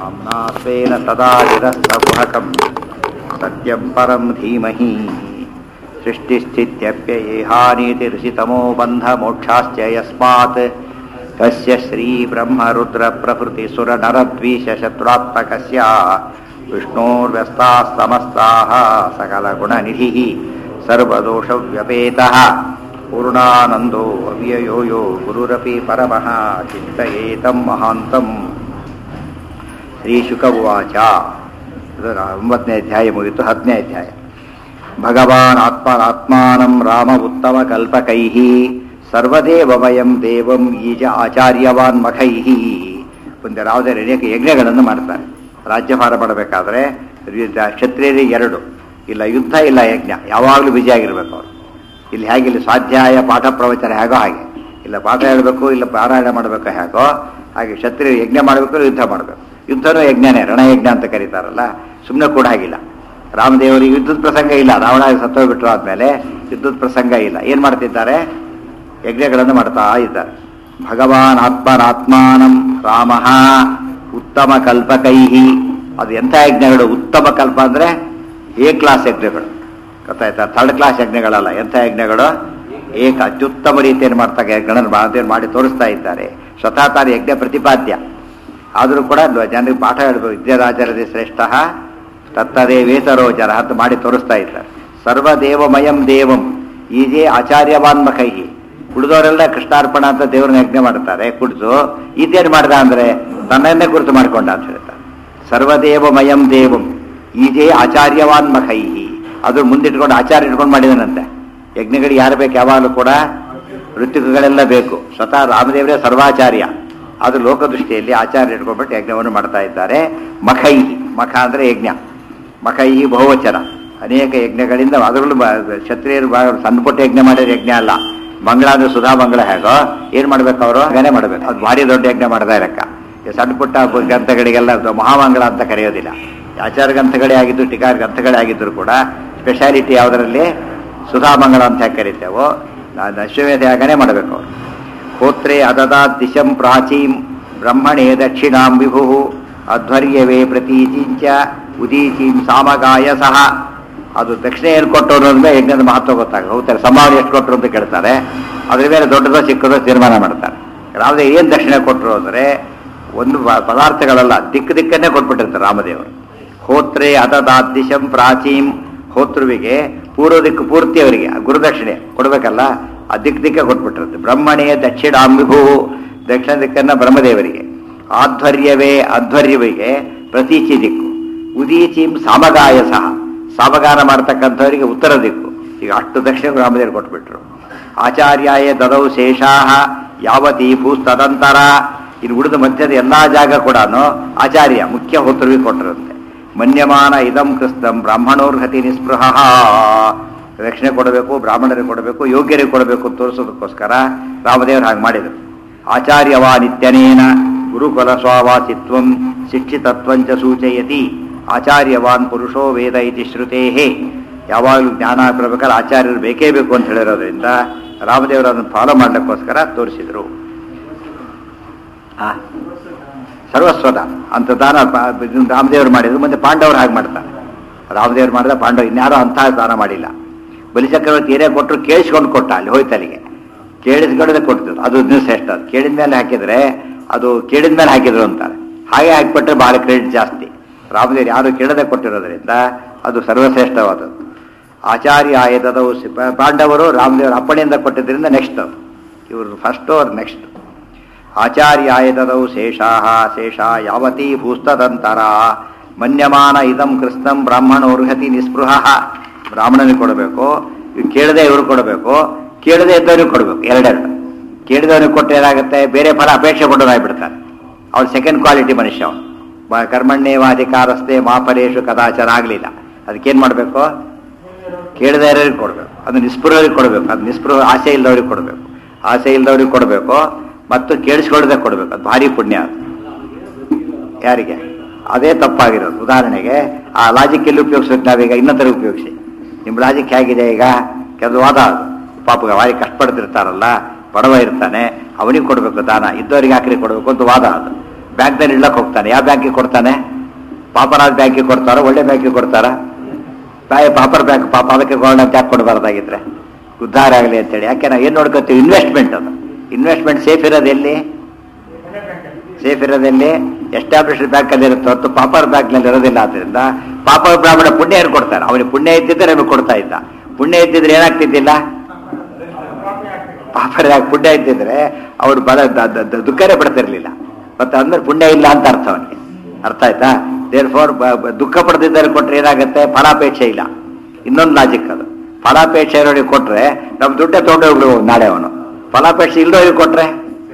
आम्ना स्वेन सदा निरस्तकुहकं सत्यं परं धीमहि सृष्टिस्थित्यप्ययेहानीतिर्षितमो बन्धमोक्षाश्च यस्मात् कस्य श्रीब्रह्मरुद्रप्रभृतिसुरनरद्वीषशत्रुरात्मकस्य विष्णोर्व्यस्ताः समस्ताः सकलगुणनिधिः सर्वदोषव्यपेतः पूर्णानन्दो अव्ययो यो गुरुरपि परमः चिन्तयेतं महान्तम् ಶ್ರೀಶುಕ ಉವಾಚ ಇದು ರಾ- ಒಂಬತ್ತನೇ ಅಧ್ಯಾಯ ಮುಗಿತು ಹತ್ತನೇ ಅಧ್ಯಾಯ ಭಗವಾನ್ ಆತ್ಮನಾತ್ಮಾನಂ ರಾಮ ಉತ್ತಮ ಕಲ್ಪಕೈ ಸರ್ವದೇವಮಯಂ ದೇವಂ ಈಜ ಆಚಾರ್ಯವಾನ್ ಮಖೈ ಒಂದು ಯಾವುದೇ ಅನೇಕ ಯಜ್ಞಗಳನ್ನು ಮಾಡ್ತಾರೆ ರಾಜ್ಯಭಾರ ಮಾಡಬೇಕಾದ್ರೆ ಕ್ಷತ್ರಿಯರಿಗೆ ಎರಡು ಇಲ್ಲ ಯುದ್ಧ ಇಲ್ಲ ಯಜ್ಞ ಯಾವಾಗಲೂ ಬಿಜಿಯಾಗಿರ್ಬೇಕು ಅವರು ಇಲ್ಲಿ ಹೇಗೆ ಇಲ್ಲಿ ಸ್ವಾಧ್ಯಾಯ ಪಾಠ ಪ್ರವಚನ ಹೇಗೋ ಹಾಗೆ ಇಲ್ಲ ಪಾಠ ಹೇಳಬೇಕು ಇಲ್ಲ ಪಾರಾಯಣ ಮಾಡಬೇಕು ಹೇಗೋ ಹಾಗೆ ಕ್ಷತ್ರಿಯ ಯಜ್ಞ ಮಾಡಬೇಕು ಇಲ್ಲ ಯುದ್ಧ ಮಾಡಬೇಕು ಯುದ್ಧನೂ ಯಜ್ಞನೇ ರಣಯಜ್ಞ ಅಂತ ಕರೀತಾರಲ್ಲ ಸುಮ್ಮನೆ ಕೂಡ ಹಾಗಿಲ್ಲ ರಾಮದೇವರಿಗೆ ಯುದ್ಧದ ಪ್ರಸಂಗ ಇಲ್ಲ ರಾವಣ ಸತ್ತೋಗ್ಬಿಟ್ರು ಆದ್ಮೇಲೆ ಯುದ್ಧದ ಪ್ರಸಂಗ ಇಲ್ಲ ಏನ್ ಮಾಡ್ತಿದ್ದಾರೆ ಯಜ್ಞಗಳನ್ನು ಮಾಡ್ತಾ ಇದ್ದಾರೆ ಭಗವಾನ್ ಆತ್ಮನಾತ್ಮಾನಂ ರಾಮ ಉತ್ತಮ ಕಲ್ಪಕೈಹಿ ಅದು ಎಂಥ ಯಜ್ಞಗಳು ಉತ್ತಮ ಕಲ್ಪ ಅಂದ್ರೆ ಎ ಕ್ಲಾಸ್ ಯಜ್ಞಗಳು ಗೊತ್ತಾಯ್ತಾ ಥರ್ಡ್ ಕ್ಲಾಸ್ ಯಜ್ಞಗಳಲ್ಲ ಎಂಥ ಯಜ್ಞಗಳು ಏಕ ಅತ್ಯುತ್ತಮ ರೀತಿಯಲ್ಲಿ ಮಾಡ್ತಾ ಯಜ್ಞಗಳನ್ನು ಭಾರತೀಯರು ಮಾಡಿ ತೋರಿಸ್ತಾ ಇದ್ದಾರೆ ಸ್ವತಃ ತಾನು ಯಜ್ಞ ಪ್ರತಿಪಾದ್ಯ ಆದರೂ ಕೂಡ ಜನರಿಗೆ ಪಾಠ ಹೇಳ್ಬೇಕು ವಿದ್ಯಾರಾಚಾರ್ಯ ಶ್ರೇಷ್ಠ ತತ್ತದೇ ವೇತರೋಚರ ಅಂತ ಮಾಡಿ ತೋರಿಸ್ತಾ ಇದ್ದಾರೆ ಸರ್ವದೇವಮಯಂ ದೇವಂ ಈಜೆ ಆಚಾರ್ಯವಾನ್ಮಖೈ ಉಳಿದವರೆಲ್ಲ ಕೃಷ್ಣಾರ್ಪಣ ಅಂತ ದೇವ್ರನ್ನ ಯಜ್ಞ ಮಾಡ್ತಾರೆ ಕುಡಿದು ಈತೇನು ಮಾಡ್ದ ಅಂದ್ರೆ ತನ್ನನ್ನೇ ಗುರುತು ಮಾಡ್ಕೊಂಡ ಅಂತ ಹೇಳ್ತಾರೆ ಸರ್ವದೇವಮಯಂ ದೇವಂ ಈಜೆ ಆಚಾರ್ಯವಾನ್ಮಖೈ ಅದು ಮುಂದಿಟ್ಕೊಂಡು ಆಚಾರ್ಯ ಇಟ್ಕೊಂಡು ಮಾಡಿದನಂತೆ ಯಜ್ಞಗಳಿಗೆ ಯಾರು ಬೇಕು ಯಾವಾಗಲೂ ಕೂಡ ಋತುಕಗಳೆಲ್ಲ ಬೇಕು ಸ್ವತಃ ರಾಮದೇವರೇ ಸರ್ವಾಚಾರ್ಯ ಅದು ಲೋಕದೃಷ್ಟಿಯಲ್ಲಿ ಆಚಾರ್ಯ ಇಟ್ಕೊಂಡ್ಬಿಟ್ಟು ಯಜ್ಞವನ್ನು ಮಾಡ್ತಾ ಇದ್ದಾರೆ ಮಖೈಹಿ ಮಖ ಅಂದ್ರೆ ಯಜ್ಞ ಮಖೈಹಿ ಬಹುವಚನ ಅನೇಕ ಯಜ್ಞಗಳಿಂದ ಅದರಲ್ಲೂ ಬ- ಕ್ಷತ್ರಿಯರು ಬಹಳ ಸಣ್ಣ ಪುಟ್ಟ ಯಜ್ಞ ಮಾಡಿರೋ ಯಜ್ಞ ಅಲ್ಲ ಮಂಗಳ ಅಂದ್ರೆ ಸುಧಾ ಮಂಗಳ ಹೇಗೋ ಏನ್ ಮಾಡ್ಬೇಕು ಅವರು ಹಾಗೇನೆ ಮಾಡ್ಬೇಕು ಅದು ಭಾರಿ ದೊಡ್ಡ ಯಜ್ಞ ಮಾಡ್ತಾ ಲೆಕ್ಕ ಈ ಸಣ್ಣ ಪುಟ್ಟ ಬ- ಗ್ರಂಥಗಳಿಗೆಲ್ಲ ಅದು ಮಹಾಮಂಗಳ ಅಂತ ಕರೆಯೋದಿಲ್ಲ ಆಚಾರ ಗ್ರಂಥಗಳೇ ಆಗಿದ್ದು ಟೀಕಾರ ಗ್ರಂಥಗಳೇ ಆಗಿದ್ರು ಕೂಡ ಸ್ಪೆಷಾಲಿಟಿ ಯಾವುದರಲ್ಲಿ ಸುಧಾಮಂಗಳ ಅಂತ ಹೇಗೆ ಕರಿತೇವೋ ನಾ- ಅಶ್ವಮೇಧ ಯಾಗನೇ ಮಾಡಬೇಕು ಅವರು ಹೋತ್ರೆ ಅದದಾತ್ ದಿಶಂ ಪ್ರಾಚೀಂ ಬ್ರಹ್ಮಣೇ ದಕ್ಷಿಣಾಂ ವಿಭು ಅಧ್ವರ್ಯವೇ ಪ್ರತೀಚಿಂಚ ಉದೀಚೀಂ ಸಾಮಗಾಯ ಸಹ ಅದು ದಕ್ಷಿಣ ಏನು ಕೊಟ್ಟರು ಅನ್ನೋದ್ಮೇಲೆ ಯಜ್ಞದ ಮಹತ್ವ ಗೊತ್ತಾಗ ಹೋಗ್ತಾರೆ ಸಂಭಾವನೆ ಎಷ್ಟು ಕೊಟ್ಟರು ಅಂತ ಕೇಳ್ತಾರೆ ಅದ್ರ ಮೇಲೆ ದೊಡ್ಡದೋ ಚಿಕ್ಕದೋ ತೀರ್ಮಾನ ಮಾಡ್ತಾರೆ ಯಾವುದೇ ಏನು ದಕ್ಷಿಣ ಕೊಟ್ಟರು ಅಂದರೆ ಒಂದು ಪ- ಪದಾರ್ಥಗಳಲ್ಲ ದಿಕ್ಕು ದಿಕ್ಕನ್ನೇ ಕೊಟ್ಬಿಟ್ಟಿರ್ತಾರೆ ರಾಮದೇವರು ಹೋತ್ರೆ ಅದದಾತ್ ದಿಶಂ ಪ್ರಾಚೀಂ ಹೋತೃವಿಗೆ ಪೂರ್ವ ದಿಕ್ಕು ಪೂರ್ತಿ ಅವರಿಗೆ ಆ ಗುರುದಕ್ಷಿಣೆ ಕೊಡ್ಬೇಕಲ್ಲ ಆ ದಿಕ್ ದಿಕ್ಕ ಕೊಟ್ಬಿಟ್ಟಿರುತ್ತೆ ಬ್ರಹ್ಮಣೇ ದಕ್ಷಿಣಾಂಬಿಭು ದಕ್ಷಿಣ ದಿಕ್ಕನ್ನ ಬ್ರಹ್ಮದೇವರಿಗೆ ಆಧ್ವರ್ಯವೇ ಅಧ್ವರ್ಯವಿಗೆ ಪ್ರತೀಚಿ ದಿಕ್ಕು ಉದೀಚೀಂ ಸಾಮಗಾಯ ಸಹ ಸಾಮಗಾನ ಮಾಡ್ತಕ್ಕಂಥವರಿಗೆ ಉತ್ತರ ದಿಕ್ಕು ಈಗ ಅಷ್ಟು ದಕ್ಷಿಣ ರಾಮದೇವರು ಕೊಟ್ಬಿಟ್ರು ಆಚಾರ್ಯಾಯ ದದೌ ಶೇಷಾಹ ಯಾವತಿ ಭೂಸ್ತದಂತರ ಇನ್ನು ಉಳಿದ ಮಧ್ಯದ ಎಲ್ಲಾ ಜಾಗ ಕೂಡ ಆಚಾರ್ಯ ಮುಖ್ಯ ಹೋತೃವಿಗೆ ಕೊಟ್ಟರಂತೆ ಮನ್ಯಮಾನ ಇದಂ ಕೃಸ್ತಂ ಬ್ರಾಹ್ಮಣೋರ್ಹತಿ ನಿಸ್ಪೃಹ ರಕ್ಷಣೆ ಕೊಡಬೇಕು ಬ್ರಾಹ್ಮಣರಿಗೆ ಕೊಡಬೇಕು ಯೋಗ್ಯರಿಗೆ ಕೊಡಬೇಕು ಅಂತ ತೋರಿಸೋದಕ್ಕೋಸ್ಕರ ರಾಮದೇವರು ಹಾಗೆ ಮಾಡಿದರು ಆಚಾರ್ಯವಾ ನಿತ್ಯನೇನ ಗುರುಕುಲ ಸ್ವಾವಾಸಿತ್ವಂ ಶಿಕ್ಷಿತತ್ವಂಚ ಸೂಚಯತಿ ಆಚಾರ್ಯವಾನ್ ಪುರುಷೋ ವೇದ ಇತಿ ಶ್ರುತೇಹೇ ಯಾವಾಗಲೂ ಜ್ಞಾನ ಬರಬೇಕಾದ್ರೆ ಆಚಾರ್ಯರು ಬೇಕೇ ಬೇಕು ಅಂತ ಹೇಳಿರೋದ್ರಿಂದ ರಾಮದೇವರು ಅದನ್ನು ಫಾಲೋ ಮಾಡ್ಲಿಕ್ಕೋಸ್ಕರ ತೋರಿಸಿದರು ಆ ಸರ್ವಸ್ವದ ಅಂತ ದಾನ ಪ- ಇದನ್ನ ರಾಮದೇವರು ಮಾಡಿದ್ರು ಮತ್ತೆ ಪಾಂಡವರು ಹಾಗೆ ಮಾಡ್ತಾರೆ ರಾಮದೇವರು ಮಾಡಿದ ಪಾಂಡವ ಇನ್ಯಾರೋ ಅಂತ ದಾನ ಮಾಡಿಲ್ಲ ಬಲಿಚಕ್ರವರ್ತಿ ಏನೇ ಕೊಟ್ಟರು ಕೇಳಿಸ್ಕೊಂಡು ಕೊಟ್ಟ ಅಲ್ಲಿ ಹೋಯ್ತಲ್ಲಿಗೆ ಕೇಳಿಸ್ಕೊಳ್ಳದೆ ಕೊಡ್ತಿದ್ರು ಅದು ಇನ್ನೂ ಶ್ರೇಷ್ಠ ಅದು ಕೇಳಿದ ಮೇಲೆ ಹಾಕಿದ್ರೆ ಅದು ಕೇಳಿದ ಮೇಲೆ ಹಾಕಿದ್ರು ಅಂತಾರೆ ಹಾಗೆ ಹಾಕಿಬಿಟ್ರೆ ಬಹಳ ಕ್ರೆಡಿಟ್ ಜಾಸ್ತಿ ರಾಮದೇವರು ಯಾರು ಕೇಳದೆ ಕೊಟ್ಟಿರೋದ್ರಿಂದ ಅದು ಸರ್ವಶ್ರೇಷ್ಠವಾದದ್ದು ಆಚಾರ್ಯ ಆಯದವು ಪಾಂಡವರು ರಾಮದೇವರ ಅಪ್ಪಣೆಯಿಂದ ಕೊಟ್ಟಿದ್ದರಿಂದ ನೆಕ್ಸ್ಟ್ ಇವರು ಫಸ್ಟ್ ಅವ್ರು ನೆಕ್ಸ್ಟ್ ಆಚಾರ್ಯಾಯ ದದೌ ಶೇಷಾಹ ಶೇಷ ಯಾವತಿ ಭೂಸ್ತದಂತರ ಮನ್ಯಮಾನ ಇದಂ ಕೃಷ್ಣಂ ಬ್ರಾಹ್ಮಣೋರ್ಹತಿ ನಿಸ್ಪೃಹ ಬ್ರಾಹ್ಮಣನಿಗೆ ಕೊಡಬೇಕು ಇವ್ ಕೇಳದೆ ಇವ್ರು ಕೊಡಬೇಕು ಕೇಳದೆ ಇದ್ದವ್ರಿಗೆ ಕೊಡಬೇಕು ಎರಡೆರಡು ಕೇಳಿದವನಿಗೆ ಕೊಟ್ಟು ಏನಾಗುತ್ತೆ ಬೇರೆ ಫಲ ಅಪೇಕ್ಷೆ ಕೊಡೋದಾಗ್ಬಿಡ್ತಾರೆ ಅವ್ರು ಸೆಕೆಂಡ್ ಕ್ವಾಲಿಟಿ ಮನುಷ್ಯ ಅವನು ಮ- ಕರ್ಮಣ್ಯೇವಾಧಿಕಾರಸ್ಥೆ ಮಾಪರೇಶು ಕದಾಚರ ಆಗಲಿಲ್ಲ ಅದಕ್ಕೇನು ಮಾಡಬೇಕು ಕೇಳದೇ ಇರೋರಿಗೆ ಕೊಡಬೇಕು ಅದು ನಿಸ್ಪೃಹರಿಗೆ ಕೊಡಬೇಕು ಅದು ನಿಸ್ಪೃಹ ಆಸೆ ಇಲ್ಲದವ್ರಿಗೆ ಕೊಡಬೇಕು ಆಸೆ ಇಲ್ಲದವ್ರಿಗೆ ಕೊಡಬೇಕು ಮತ್ತು ಕೇಳಿಸ್ಕೊಳ್ಳದೆ ಕೊಡಬೇಕು ಅದು ಭಾರಿ ಪುಣ್ಯ ಅದು ಯಾರಿಗೆ ಅದೇ ತಪ್ಪಾಗಿರೋದು ಉದಾಹರಣೆಗೆ ಆ ಲಾಜಿಕ್ ಎಲ್ಲಿ ಉಪಯೋಗಿಸ್ಬೇಕು ನಾವೀಗ ಇನ್ನೊಂದರ ಉಪಯೋಗಿಸಿ ನಿಮ್ಮ ಲಾಜಿಕ್ ಹೇಗಿದೆ ಈಗ ಕೆಲವು ವಾದ ಅದು ಪಾಪ ಭಾರಿ ಕಷ್ಟಪಡ್ತಿರ್ತಾರಲ್ಲ ಬಡವ ಇರ್ತಾನೆ ಅವನಿಗೆ ಕೊಡಬೇಕು ದಾನ ಇದ್ದವರಿಗೆ ಹಾಕಿ ಕೊಡಬೇಕು ಅಂತ ವಾದ ಅದು ಬ್ಯಾಂಕ್ನಲ್ಲಿ ಇಡ್ಲಕ್ಕೆ ಹೋಗ್ತಾನೆ ಯಾವ ಬ್ಯಾಂಕಿಗೆ ಕೊಡ್ತಾನೆ ಪಾಪರಾಜ್ ಬ್ಯಾಂಕಿಗೆ ಕೊಡ್ತಾರ ಒಳ್ಳೆ ಬ್ಯಾಂಕಿಗೆ ಕೊಡ್ತಾರ ಬಾಯಿ ಪಾಪರ್ ಬ್ಯಾಂಕ್ ಪಾಪ ಅದಕ್ಕೆ ಗೋಲ್ಡ್ ಅಂತ ಯಾಕೆ ಕೊಡಬಾರ್ದಾಗಿದ್ರೆ ಉದ್ಧಾರ ಆಗಲಿ ಅಂತೇಳಿ ಯಾಕೆ ನಾವು ಏನು ನೋಡ್ಕೊತೀವಿ ಇನ್ವೆಸ್ಟ್ಮೆಂಟ್ ಅದು ಇನ್ವೆಸ್ಟ್ಮೆಂಟ್ ಸೇಫ್ ಇರೋದು ಎಲ್ಲಿ ಸೇಫ್ ಇರೋದಲ್ಲಿ ಎಸ್ಟಾಬ್ಲಿಷ್ಡ್ ಬ್ಯಾಂಕ್ ಅಲ್ಲಿ ಇರುತ್ತೆ ಹೊತ್ತು ಪಾಪರ್ ಬ್ಯಾಂಕ್ ನಲ್ಲಿ ಇರೋದಿಲ್ಲ ಆದ್ರಿಂದ ಪಾಪರ್ ಬ್ರಾಹ್ಮಣ ಪುಣ್ಯ ಏನು ಕೊಡ್ತಾರೆ ಅವನಿಗೆ ಪುಣ್ಯ ಇದ್ದಿದ್ರೆ ನಮಗೆ ಕೊಡ್ತಾ ಇದ್ದ ಪುಣ್ಯ ಇದ್ದಿದ್ರೆ ಏನಾಗ್ತಿದ್ದಿಲ್ಲ ಪಾಪರ್ ಯಾಕೆ ಪುಣ್ಯ ಇದ್ದಿದ್ರೆ ಅವ್ರು ಬಲ ದ- ದ- ದ- ದುಃಖನೇ ಪಡ್ತಿರ್ಲಿಲ್ಲ ಮತ್ತೆ ಅಂದ್ರೆ ಪುಣ್ಯ ಇಲ್ಲ ಅಂತ ಅರ್ಥ ಅವನಿಗೆ ಅರ್ಥ ಆಯ್ತಾ ದೇರ್ ಫೋರ್ ದುಃಖ ಪಡೆದಿದ್ದರೆ ಕೊಟ್ರೆ ಏನಾಗುತ್ತೆ ಫಲಾಪೇಕ್ಷೆ ಇಲ್ಲ ಇನ್ನೊಂದು ಲಾಜಿಕ್ ಅದು ಫಲಾಪೇಕ್ಷೆ ಇರೋರಿಗೆ ಕೊಟ್ರೆ ನಮ್ಮ ದುಡ್ಡೇ ತೊಗೊಂಡು ಹೋಗ್ಬಿಡ್ಬೋದು ನಾಳೆ ಅವನು ಫಲಾಪೇಕ್ಷೆ ಇಲ್ಲದವ್ರಿಗೆ ಕೊಟ್ರೆ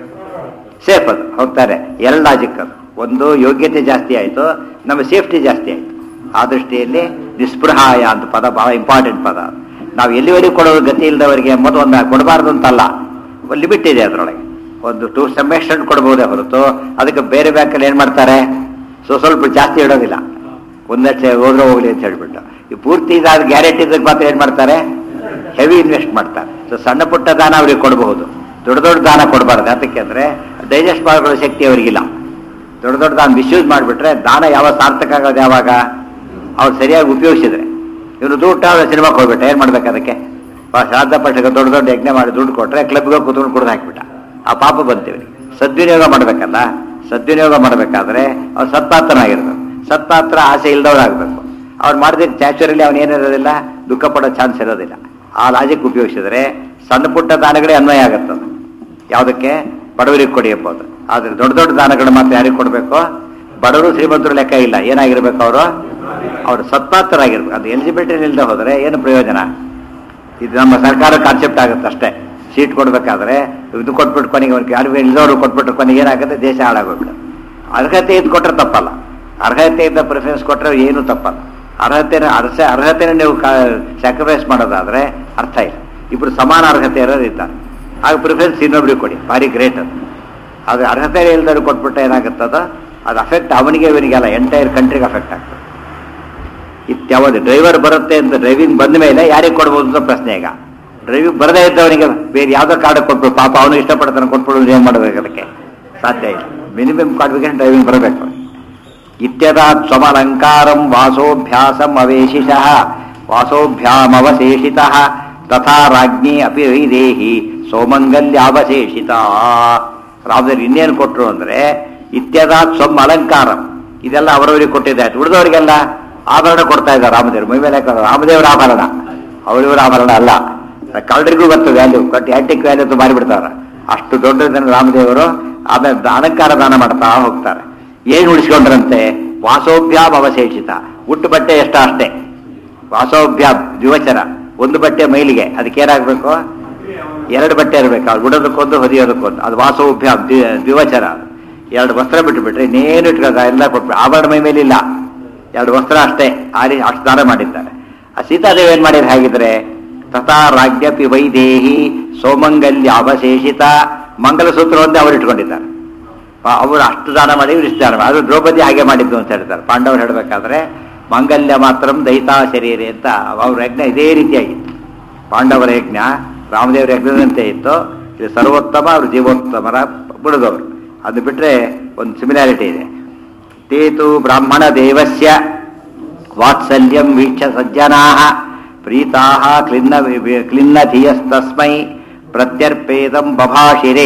ಸೇಫ್ ಅದು ಹೋಗ್ತಾರೆ ಎರಡು ಲಾಜಿಕ್ ಅದು ಒಂದು ಯೋಗ್ಯತೆ ಜಾಸ್ತಿ ಆಯಿತು ನಮ್ಮ ಸೇಫ್ಟಿ ಜಾಸ್ತಿ ಆಯಿತು ಆ ದೃಷ್ಟಿಯಲ್ಲಿ ನಿಸ್ಪೃಹಾಯ ಅಂತ ಪದ ಬಹಳ ಇಂಪಾರ್ಟೆಂಟ್ ಪದ ಅದು. ನಾವು ಎಲ್ಲಿವರೆಗೂ ಕೊಡೋದು ಗತಿ ಇಲ್ಲದವರಿಗೆ ಮೊದಲು ಒಂದು ಕೊಡಬಾರ್ದು ಅಂತಲ್ಲ ಒಂದು ಲಿಮಿಟ್ ಇದೆ ಅದರೊಳಗೆ ಒಂದು ಟೂ ಸಮ್ ಎಕ್ಸ್ಟೆಂಟ್ ಕೊಡ್ಬೋದೇ ಹೊರತು ಅದಕ್ಕೆ ಬೇರೆ ಬ್ಯಾಂಕಲ್ಲಿ ಏನು ಮಾಡ್ತಾರೆ ಸೊ ಸ್ವಲ್ಪ ಜಾಸ್ತಿ ಇಡೋದಿಲ್ಲ ಒಂದಷ್ಟೇ ಹೋದ್ರೆ ಹೋಗ್ಲಿ ಅಂತ ಹೇಳ್ಬಿಟ್ಟು ಈ ಪೂರ್ತಿ ಇದಾದ ಗ್ಯಾರಂಟಿ ಇದ್ದಕ್ಕೆ ಮಾತ್ರ ಏನು ಮಾಡ್ತಾರೆ ಹೆವಿ ಇನ್ವೆಸ್ಟ್ ಮಾಡ್ತಾರೆ ಸೊ ಸಣ್ಣ ಪುಟ್ಟ ದಾನ ಅವ್ರಿಗೆ ಕೊಡಬಹುದು ದೊಡ್ಡ ದೊಡ್ಡ ದಾನ ಕೊಡಬಾರ್ದು ಯಾತಕ್ಕೆ ಅಂದ್ರೆ ಡೈಜೆಸ್ಟ್ ಮಾಡೋ ಶಕ್ತಿ ಅವರಿಗಿಲ್ಲ ದೊಡ್ಡ ದೊಡ್ಡ ದಾನ ಮಿಸ್ಯೂಸ್ ಮಾಡಿಬಿಟ್ರೆ ದಾನ ಯಾವಾಗ ಸಾರ್ಥಕ ಆಗೋದು ಯಾವಾಗ ಅವ್ರು ಸರಿಯಾಗಿ ಉಪಯೋಗಿಸಿದ್ರೆ ಇವನು ದುಡ್ಡು ಸಿನಿಮಾಗೆ ಹೋಗ್ಬಿಟ್ಟ ಏನ್ ಮಾಡ್ಬೇಕು ಅದಕ್ಕೆ ಆ ಶ್ರಾದ್ದ ಪಟ್ಟಕ್ಕೆ ದೊಡ್ಡ ದೊಡ್ಡ ಯಜ್ಞ ಮಾಡಿ ದುಡ್ಡು ಕೊಟ್ರೆ ಕ್ಲಬ್ಗೆ ಕೂತ್ಕೊಂಡು ಕುಡ್ದು ಹಾಕ್ಬಿಟ್ಟ ಆ ಪಾಪ ಬಂತೀವಿ ಸದ್ವಿನಿಯೋಗ ಮಾಡ್ಬೇಕಲ್ಲ ಸದ್ವಿನಿಯೋಗ ಮಾಡ್ಬೇಕಾದ್ರೆ ಅವ್ನು ಸತ್ಪಾತ್ರನಾಗಿರ್ಬೇಕು ಸತ್ಪಾತ್ರ ಆಸೆ ಇಲ್ದವ್ರಾಗಬೇಕು ಅವ್ರು ಮಾಡಿದ ನ್ಯಾಚುರಲಿ ಅವನು ಏನಿರೋದಿಲ್ಲ ದುಃಖ ಪಡೋ ಚಾನ್ಸ್ ಇರೋದಿಲ್ಲ ಆ ಲಾಜಿಕ್ ಉಪಯೋಗಿಸಿದ್ರೆ ಸಣ್ಣ ಪುಟ್ಟ ದಾನಗಳೇ ಅನ್ವಯ ಆಗುತ್ತದೆ ಯಾವುದಕ್ಕೆ ಬಡವರಿಗೆ ಕೊಡಿ ಎಂಬುದು ಆದ್ರೆ ದೊಡ್ಡ ದೊಡ್ಡ ದಾನಗಳು ಮಾತ್ರ ಯಾರಿಗೆ ಕೊಡಬೇಕು ಬಡವರು ಶ್ರೀಮಂತರು ಲೆಕ್ಕ ಇಲ್ಲ ಏನಾಗಿರ್ಬೇಕು ಅವರು ಅವರು ಸತ್ಪಾತ್ರರಾಗಿರ್ಬೇಕು ಅದು ಎಲಿಜಿಬಿಲಿಟಿ ಇಲ್ಲದೆ ಹೋದರೆ ಏನು ಪ್ರಯೋಜನ ಇದು ನಮ್ಮ ಸರ್ಕಾರ ಕಾನ್ಸೆಪ್ಟ್ ಆಗುತ್ತೆ ಅಷ್ಟೇ ಸೀಟ್ ಕೊಡ್ಬೇಕಾದ್ರೆ ಇದು ಕೊಟ್ಬಿಟ್ಟು ಕೊನೆಗೆ ಅವ್ರಿಗೆ ಯಾರು ಇಲ್ಲದವರು ಕೊಟ್ಬಿಟ್ಟು ಕೊನೆಗೆ ಏನಾಗುತ್ತೆ ದೇಶ ಹಾಳಾಗೋಗ್ಬಿಡು ಅರ್ಹತೆ ಇದ್ದು ಕೊಟ್ಟರೆ ತಪ್ಪಲ್ಲ ಅರ್ಹತೆಯಿಂದ ಪ್ರಿಫರೆನ್ಸ್ ಕೊಟ್ಟರೆ ಏನು ತಪ್ಪಲ್ಲ ಅರ್ಹತೆನ ಅರ್ಹ ಅರ್ಹತೆನ ನೀವು ಸ್ಯಾಕ್ರಿಫೈಸ್ ಮಾಡೋದಾದ್ರೆ ಅರ್ಥ ಇಲ್ಲ ಇಬ್ರು ಸಮಾನ ಅರ್ಹತೆ ಇರೋರು ಇದ್ದಾರೆ ಆಗ ಪ್ರಿಫರೆನ್ಸ್ ಇನ್ನೊಬ್ರಿಗೆ ಕೊಡಿ ಭಾರಿ ಗ್ರೇಟ್ ಅದು ಆದರೆ ಅರ್ಹತೆ ಇಲ್ದವ್ರು ಕೊಟ್ಬಿಟ್ಟು ಏನಾಗುತ್ತದ ಅದು ಅಫೆಕ್ಟ್ ಅವನಿಗೆ ಇವನಿಗೆ ಅಲ್ಲ ಎಂಟೈರ್ ಕಂಟ್ರಿಗೆ ಅಫೆಕ್ಟ್ ಆಗ್ತದೆ ಇತ್ಯಾವುದು ಡ್ರೈವರ್ ಬರುತ್ತೆ ಅಂತ ಡ್ರೈವಿಂಗ್ ಬಂದ ಮೇಲೆ ಯಾರಿಗೆ ಕೊಡ್ಬೋದು ಅಂತ ಪ್ರಶ್ನೆ ಈಗ ಡ್ರೈವಿಂಗ್ ಬರದೇ ಇದ್ದವನಿಗೆ ಬೇರೆ ಯಾವುದೋ ಕಾರ್ಡ್ ಕೊಟ್ಬಿಡು ಪಾಪ ಅವನು ಇಷ್ಟಪಡ್ತಾನೆ ಕೊಟ್ಬಿಡು ಏನು ಮಾಡಬೇಕು ಅದಕ್ಕೆ ಸಾಧ್ಯ ಇಲ್ಲ ಮಿನಿಮಮ್ ಕಾರ್ಡ್ಗೆ ಡ್ರೈವಿಂಗ್ ಬರಬೇಕು ಇತ್ಯದ ಸ್ವಮಲಂಕಾರಂ ವಾಸೋಭ್ಯಾಸಂ ಅವೇಶಿಷ ವಾಸೋಭ್ಯಾಮವಶೇಷಿತ ತಥಾ ರಾಜ್ಞಿ ಅಪಿ ವೈದೇಹಿ ಸೌಮಂಗಲ್ಯಾವಶೇಷಿತ ರಾಮದೇವ್ರು ಇನ್ನೇನು ಕೊಟ್ಟರು ಅಂದ್ರೆ ಇತ್ಯದ ಸ್ವಮ್ ಅಲಂಕಾರಂ ಇದೆಲ್ಲ ಅವರವರಿಗೆ ಕೊಟ್ಟಿದ್ದಾರೆ ಉಳಿದವರಿಗೆಲ್ಲ ಆಭರಣ ಕೊಡ್ತಾ ಇದ್ದಾರೆ ರಾಮದೇವರು ಮೈ ಮೇಲೆ ಹಾಕೋದು ರಾಮದೇವರ ಆಭರಣ ಅವರಿವರ ಆಭರಣ ಅಲ್ಲ ಕಳ್ಳರಿಗೂ ಗೊತ್ತು ವ್ಯಾಲ್ಯೂ ಕಟ್ ಆಂಟಿಕ್ ವ್ಯಾಲ್ಯೂ ಅಂತ ಮಾರಿಬಿಡ್ತಾರೆ ಅಷ್ಟು ದೊಡ್ಡದನ್ನು ರಾಮದೇವರು ಆಮೇಲೆ ದ- ಅಲಂಕಾರ ದಾನ ಮಾಡ್ತಾ ಹೋಗ್ತಾರೆ ಏನು ಉಳಿಸ್ಕೊಂಡ್ರಂತೆ ವಾಸೋಭ್ಯಾಮ್ ಅವಶೇಷಿತ ಉಟ್ಟು ಬಟ್ಟೆ ಎಷ್ಟ ಅಷ್ಟೇ ವಾಸೋಭ್ಯಾಮ್ ದ್ವಿವಚನ ಒಂದು ಬಟ್ಟೆ ಮೈಲಿಗೆ ಅದಕ್ಕೆ ಏನಾಗಬೇಕು ಎರಡು ಬಟ್ಟೆ ಇರಬೇಕು ಅದು ಉಡೋದಕ್ಕೊಂದು ಹೊದಿಯೋದಕ್ಕೊಂದು ಅದು ವಾಸೋಭ್ಯಾಮ್ ದ್ವಿ- ದ್ವಿವಚನ ಅದು. ಎರಡು ವಸ್ತ್ರ ಬಿಟ್ಟು ಬಿಟ್ರೆ ಇನ್ನೇನು ಇಟ್ಕೋದ ಎಲ್ಲ ಕೊಟ್ಬಿಟ್ಟು ಆಭರಣ ಮೈ ಮೇಲೆ ಇಲ್ಲ ಎರಡು ವಸ್ತ್ರ ಅಷ್ಟೇ ಆ ರೀತಿ ಅಷ್ಟು ದಾನ ಮಾಡಿದ್ದಾರೆ ಆ ಸೀತಾದೇವಿ ಏನ್ ಮಾಡಿದ್ರು ಹಾಗಿದ್ರೆ ತಥಾ ರಾಜ್ಯಪಿ ವೈದೇಹಿ ಸೌಮಂಗಲ್ಯ ಅವಶೇಷಿತ ಮಂಗಲಸೂತ್ರ ಒಂದೇ ಅವರು ಇಟ್ಕೊಂಡಿದ್ದಾರೆ ಪಾ- ಅವರು ಅಷ್ಟು ದಾನ ಮಾಡಿ ಇವರು ಇಷ್ಟು ದಾನ ಮಾಡಿ ಅದು ದ್ರೌಪದಿ ಹಾಗೆ ಮಾಡಿದ್ದು ಅಂತ ಹೇಳ್ತಾರೆ ಪಾಂಡವರು ಹೇಳಬೇಕಾದ್ರೆ ಮಾಂಗಲ್ಯ ಮಾತ್ರ ದೈತಾ ಶರೀರ ಅಂತ ಅವ್ರ ಯಜ್ಞ ಇದೇ ರೀತಿಯಾಗಿತ್ತು ಪಾಂಡವರ ಯಜ್ಞ ರಾಮದೇವರ ಯಜ್ಞದಂತೆ ಇತ್ತು ಇದು ಸರ್ವೋತ್ತಮ ಅವರು ಜೀವೋತ್ತಮರ ಬಿಡದವರು ಅದು ಬಿಟ್ರೆ ಒಂದು ಸಿಮಿಲಾರಿಟಿ ಇದೆ ತೇತು ಬ್ರಾಹ್ಮಣ ದೇವಸ್ಯ ವಾತ್ಸಲ್ಯಂ ವೀಕ್ಷ ಸಜ್ಜನಾ ಪ್ರೀತಾ ಕ್ಲಿನ್ನ ಕ್ಲಿನ್ನ ಧಿಯಸ್ತಸ್ಮೈ ಪ್ರತ್ಯರ್ಪೇದಂ ಬಭಾಷಿರೇ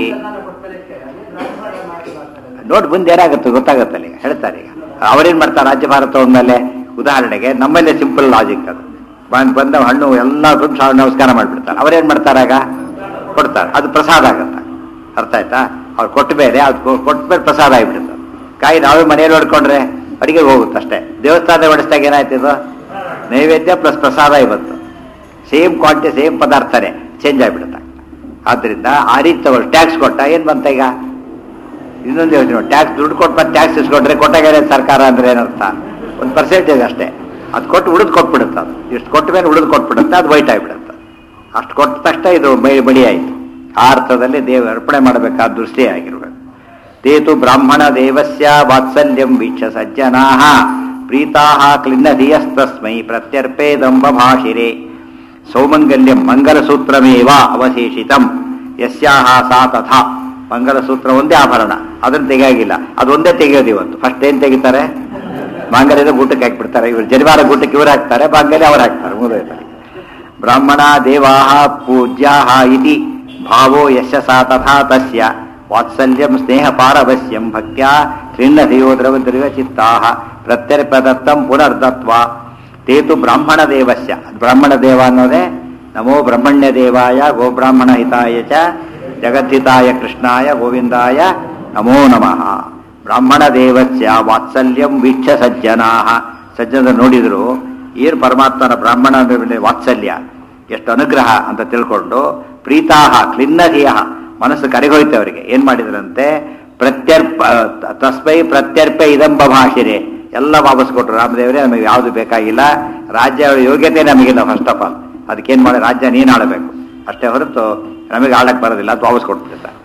ನೋಡಿ ಮುಂದೆ ಏನಾಗುತ್ತೆ ಗೊತ್ತಾಗತ್ತಲ್ಲ ಈಗ ಹೇಳ್ತಾರೆ ಈಗ ಅವರೇನ್ ಮಾಡ್ತಾರೆ ರಾಜ್ಯ ಭಾರತ ಹೋದ್ಮೇಲೆ ಉದಾಹರಣೆಗೆ ನಮ್ಮಲ್ಲೇ ಸಿಂಪಲ್ ಲಾಜಿಕ್ ಅದು ಬಂದ್ ಬಂದ ಹಣ್ಣು ಎಲ್ಲ ತುಂಬ ನಮಸ್ಕಾರ ಮಾಡಿಬಿಡ್ತಾರೆ ಅವರೇನ್ ಮಾಡ್ತಾರೆ ಆಗ ಕೊಡ್ತಾರೆ ಅದು ಪ್ರಸಾದ ಆಗತ್ತೆ ಅರ್ಥ ಆಯ್ತಾ ಅವ್ರು ಕೊಟ್ಟ ಮೇಲೆ ಅದು ಕೊಟ್ಟ ಮೇಲೆ ಪ್ರಸಾದ ಆಗಿಬಿಡುತ್ತೆ ಕಾಯಿ ನಾವೇ ಮನೆಯಲ್ಲಿ ಹೊಡ್ಕೊಂಡ್ರೆ ಅಡಿಗೆ ಹೋಗುತ್ತೆ ಅಷ್ಟೇ ದೇವಸ್ಥಾನ ಹೊಡಿಸಿದಾಗ ಏನಾಯ್ತು ಇದು ನೈವೇದ್ಯ ಪ್ಲಸ್ ಪ್ರಸಾದ ಇವತ್ತು ಸೇಮ್ ಕ್ವಾಂಟಿಟಿ ಸೇಮ್ ಪದಾರ್ಥನೇ ಚೇಂಜ್ ಆಗಿಬಿಡುತ್ತೆ ಆದ್ರಿಂದ ಆ ರೀತಿ ತಗೊಳ್ಳಿ ಟ್ಯಾಕ್ಸ್ ಕೊಟ್ಟ ಏನು ಬಂತ ಈಗ ಇನ್ನೊಂದು ಯೋಚನೆ ಟ್ಯಾಕ್ಸ್ ದುಡ್ಡು ಕೊಟ್ಟು ಮತ್ತೆ ಟ್ಯಾಕ್ಸ್ ಇಸ್ಕೊಂಡ್ರೆ ಕೊಟ್ಟಾಗ ಸರ್ಕಾರ ಅಂದ್ರೆ ಏನರ್ಥ ಒಂದು ಪರ್ಸೆಂಟೇಜ್ ಅಷ್ಟೇ ಅದು ಕೊಟ್ಟು ಉಳಿದು ಕೊಟ್ಬಿಡುತ್ತೆ ಅದು ಇಷ್ಟು ಕೊಟ್ಟ ಮೇಲೆ ಉಳಿದು ಕೊಟ್ಬಿಡುತ್ತೆ ಅದು ವೈಟ್ ಆಗಿಬಿಡುತ್ತೆ ಅಷ್ಟು ಕೊಟ್ಟ ತಕ್ಷಣ ಇದು ಬೈ ಬಡಿ ಆಯಿತು ಆ ಅರ್ಥದಲ್ಲಿ ದೇವ ಅರ್ಪಣೆ ಮಾಡಬೇಕಾದ ದೃಷ್ಟಿ ಆಗಿರ್ಬೇಕು ತೇತು ಬ್ರಾಹ್ಮಣ ದೇವಸ್ಯ ವಾತ್ಸಲ್ಯಂ ವೀಕ್ಷ ಸಜ್ಜನಾ ಪ್ರೀತಾ ಕ್ಲಿನ್ನಧಿಯಸ್ತಸ್ಮೈ ಪ್ರತ್ಯರ್ಪೇದಂಬ ಭಾಷಿರೆ ಸೌಮಂಗಲ್ಯಂ ಮಂಗಲಸೂತ್ರಮೇವ ಅವಶೇಷಿತಂ ಯಸ್ಯಾಹ ಸಾ ತಥಾ ಮಂಗಲಸೂತ್ರ ಒಂದೇ ಆಭರಣ ಅದನ್ನ ತೆಗಿಯಾಗಿಲ್ಲ ಅದೊಂದೇ ತೆಗೆಯೋದು ಇವತ್ತು ಫಸ್ಟ್ ಏನ್ ತೆಗಿತಾರೆ ಮಾಂಗಲ್ಯದ ಗೂಟಕ್ಕೆ ಹಾಕ್ಬಿಡ್ತಾರೆ ಇವರು ಜನಿವಾರ ಗೂಟಕ್ಕೆ ಇವರು ಹಾಕ್ತಾರೆ ಮಾಂಗಲ್ಯ ಅವ್ರು ಹಾಕ್ತಾರೆ ಮುಗಿದೋಯ್ತಾರೆ ಬ್ರಾಹ್ಮಣ ದೇವಾ ಪೂಜ್ಯಾ ಇತಿ ಭಾವೋ ಯಶ ಸಾ ತಥಾ ತಸ್ಯ ವಾತ್ಸಲ್ಯಂ ಸ್ನೇಹ ಪಾರವಸ್ಯಂ ಭಕ್ತ್ಯಾ ತ್ರಿಣ್ಣಧಿಯೋ ದ್ರವ ದ್ರವ ಚಿತ್ತಾ ಪ್ರತ್ಯರ್ಪದತ್ತಂ ಪುನರ್ದತ್ವ ತೇತು ಬ್ರಾಹ್ಮಣ ದೇವಸ್ಯ ಬ್ರಾಹ್ಮಣ ದೇವ ಅನ್ನೋದೇ ನಮೋ ಬ್ರಹ್ಮಣ್ಯ ದೇವಾಯ ಗೋಬ್ರಾಹ್ಮಣ ಹಿತಾಯ ಚ ಜಗದ್ಧಿತಾಯ ಕೃಷ್ಣಾಯ ಗೋವಿಂದಾಯ ನಮೋ ನಮಃ ಬ್ರಾಹ್ಮಣ ದೇವಸ್ಯ ವಾತ್ಸಲ್ಯಂ ವೀಕ್ಷ ಸಜ್ಜನಾ ಸಜ್ಜನ ನೋಡಿದ್ರು ಏನು ಪರಮಾತ್ಮನ ಬ್ರಾಹ್ಮಣ ಮೇಲೆ ವಾತ್ಸಲ್ಯ ಎಷ್ಟು ಅನುಗ್ರಹ ಅಂತ ತಿಳ್ಕೊಂಡು ಪ್ರೀತಾಹ ಕ್ಲಿನ್ನಧಿಯ ಮನಸ್ಸು ಕರೆಗೋಯ್ತು ಅವರಿಗೆ ಏನ್ ಮಾಡಿದ್ರಂತೆ ಪ್ರತ್ಯರ್ಪ ತಸ್ಮೈ ಪ್ರತ್ಯರ್ಪ ಇದಂಬ ಭಾಷಿರೆ ಎಲ್ಲ ವಾಪಸ್ ಕೊಟ್ಟರು ರಾಮದೇವರೇ ನಮಗೆ ಯಾವುದು ಬೇಕಾಗಿಲ್ಲ ರಾಜ್ಯ ಯೋಗ್ಯತೆ ನಮಗಿಲ್ಲ ಫಸ್ಟ್ ಆಫ್ ಆಲ್ ಅದಕ್ಕೇನ್ ಮಾಡಿ ರಾಜ್ಯ ನೀನು ಆಳಬೇಕು ಅಷ್ಟೇ ಹೊರತು ನಮಗೆ ಆಳಕ್ಕೆ ಬರೋದಿಲ್ಲ ಅಂತ ವಾಪಸ್ ಕೊಟ್ಬಿಡ್ತಾರೆ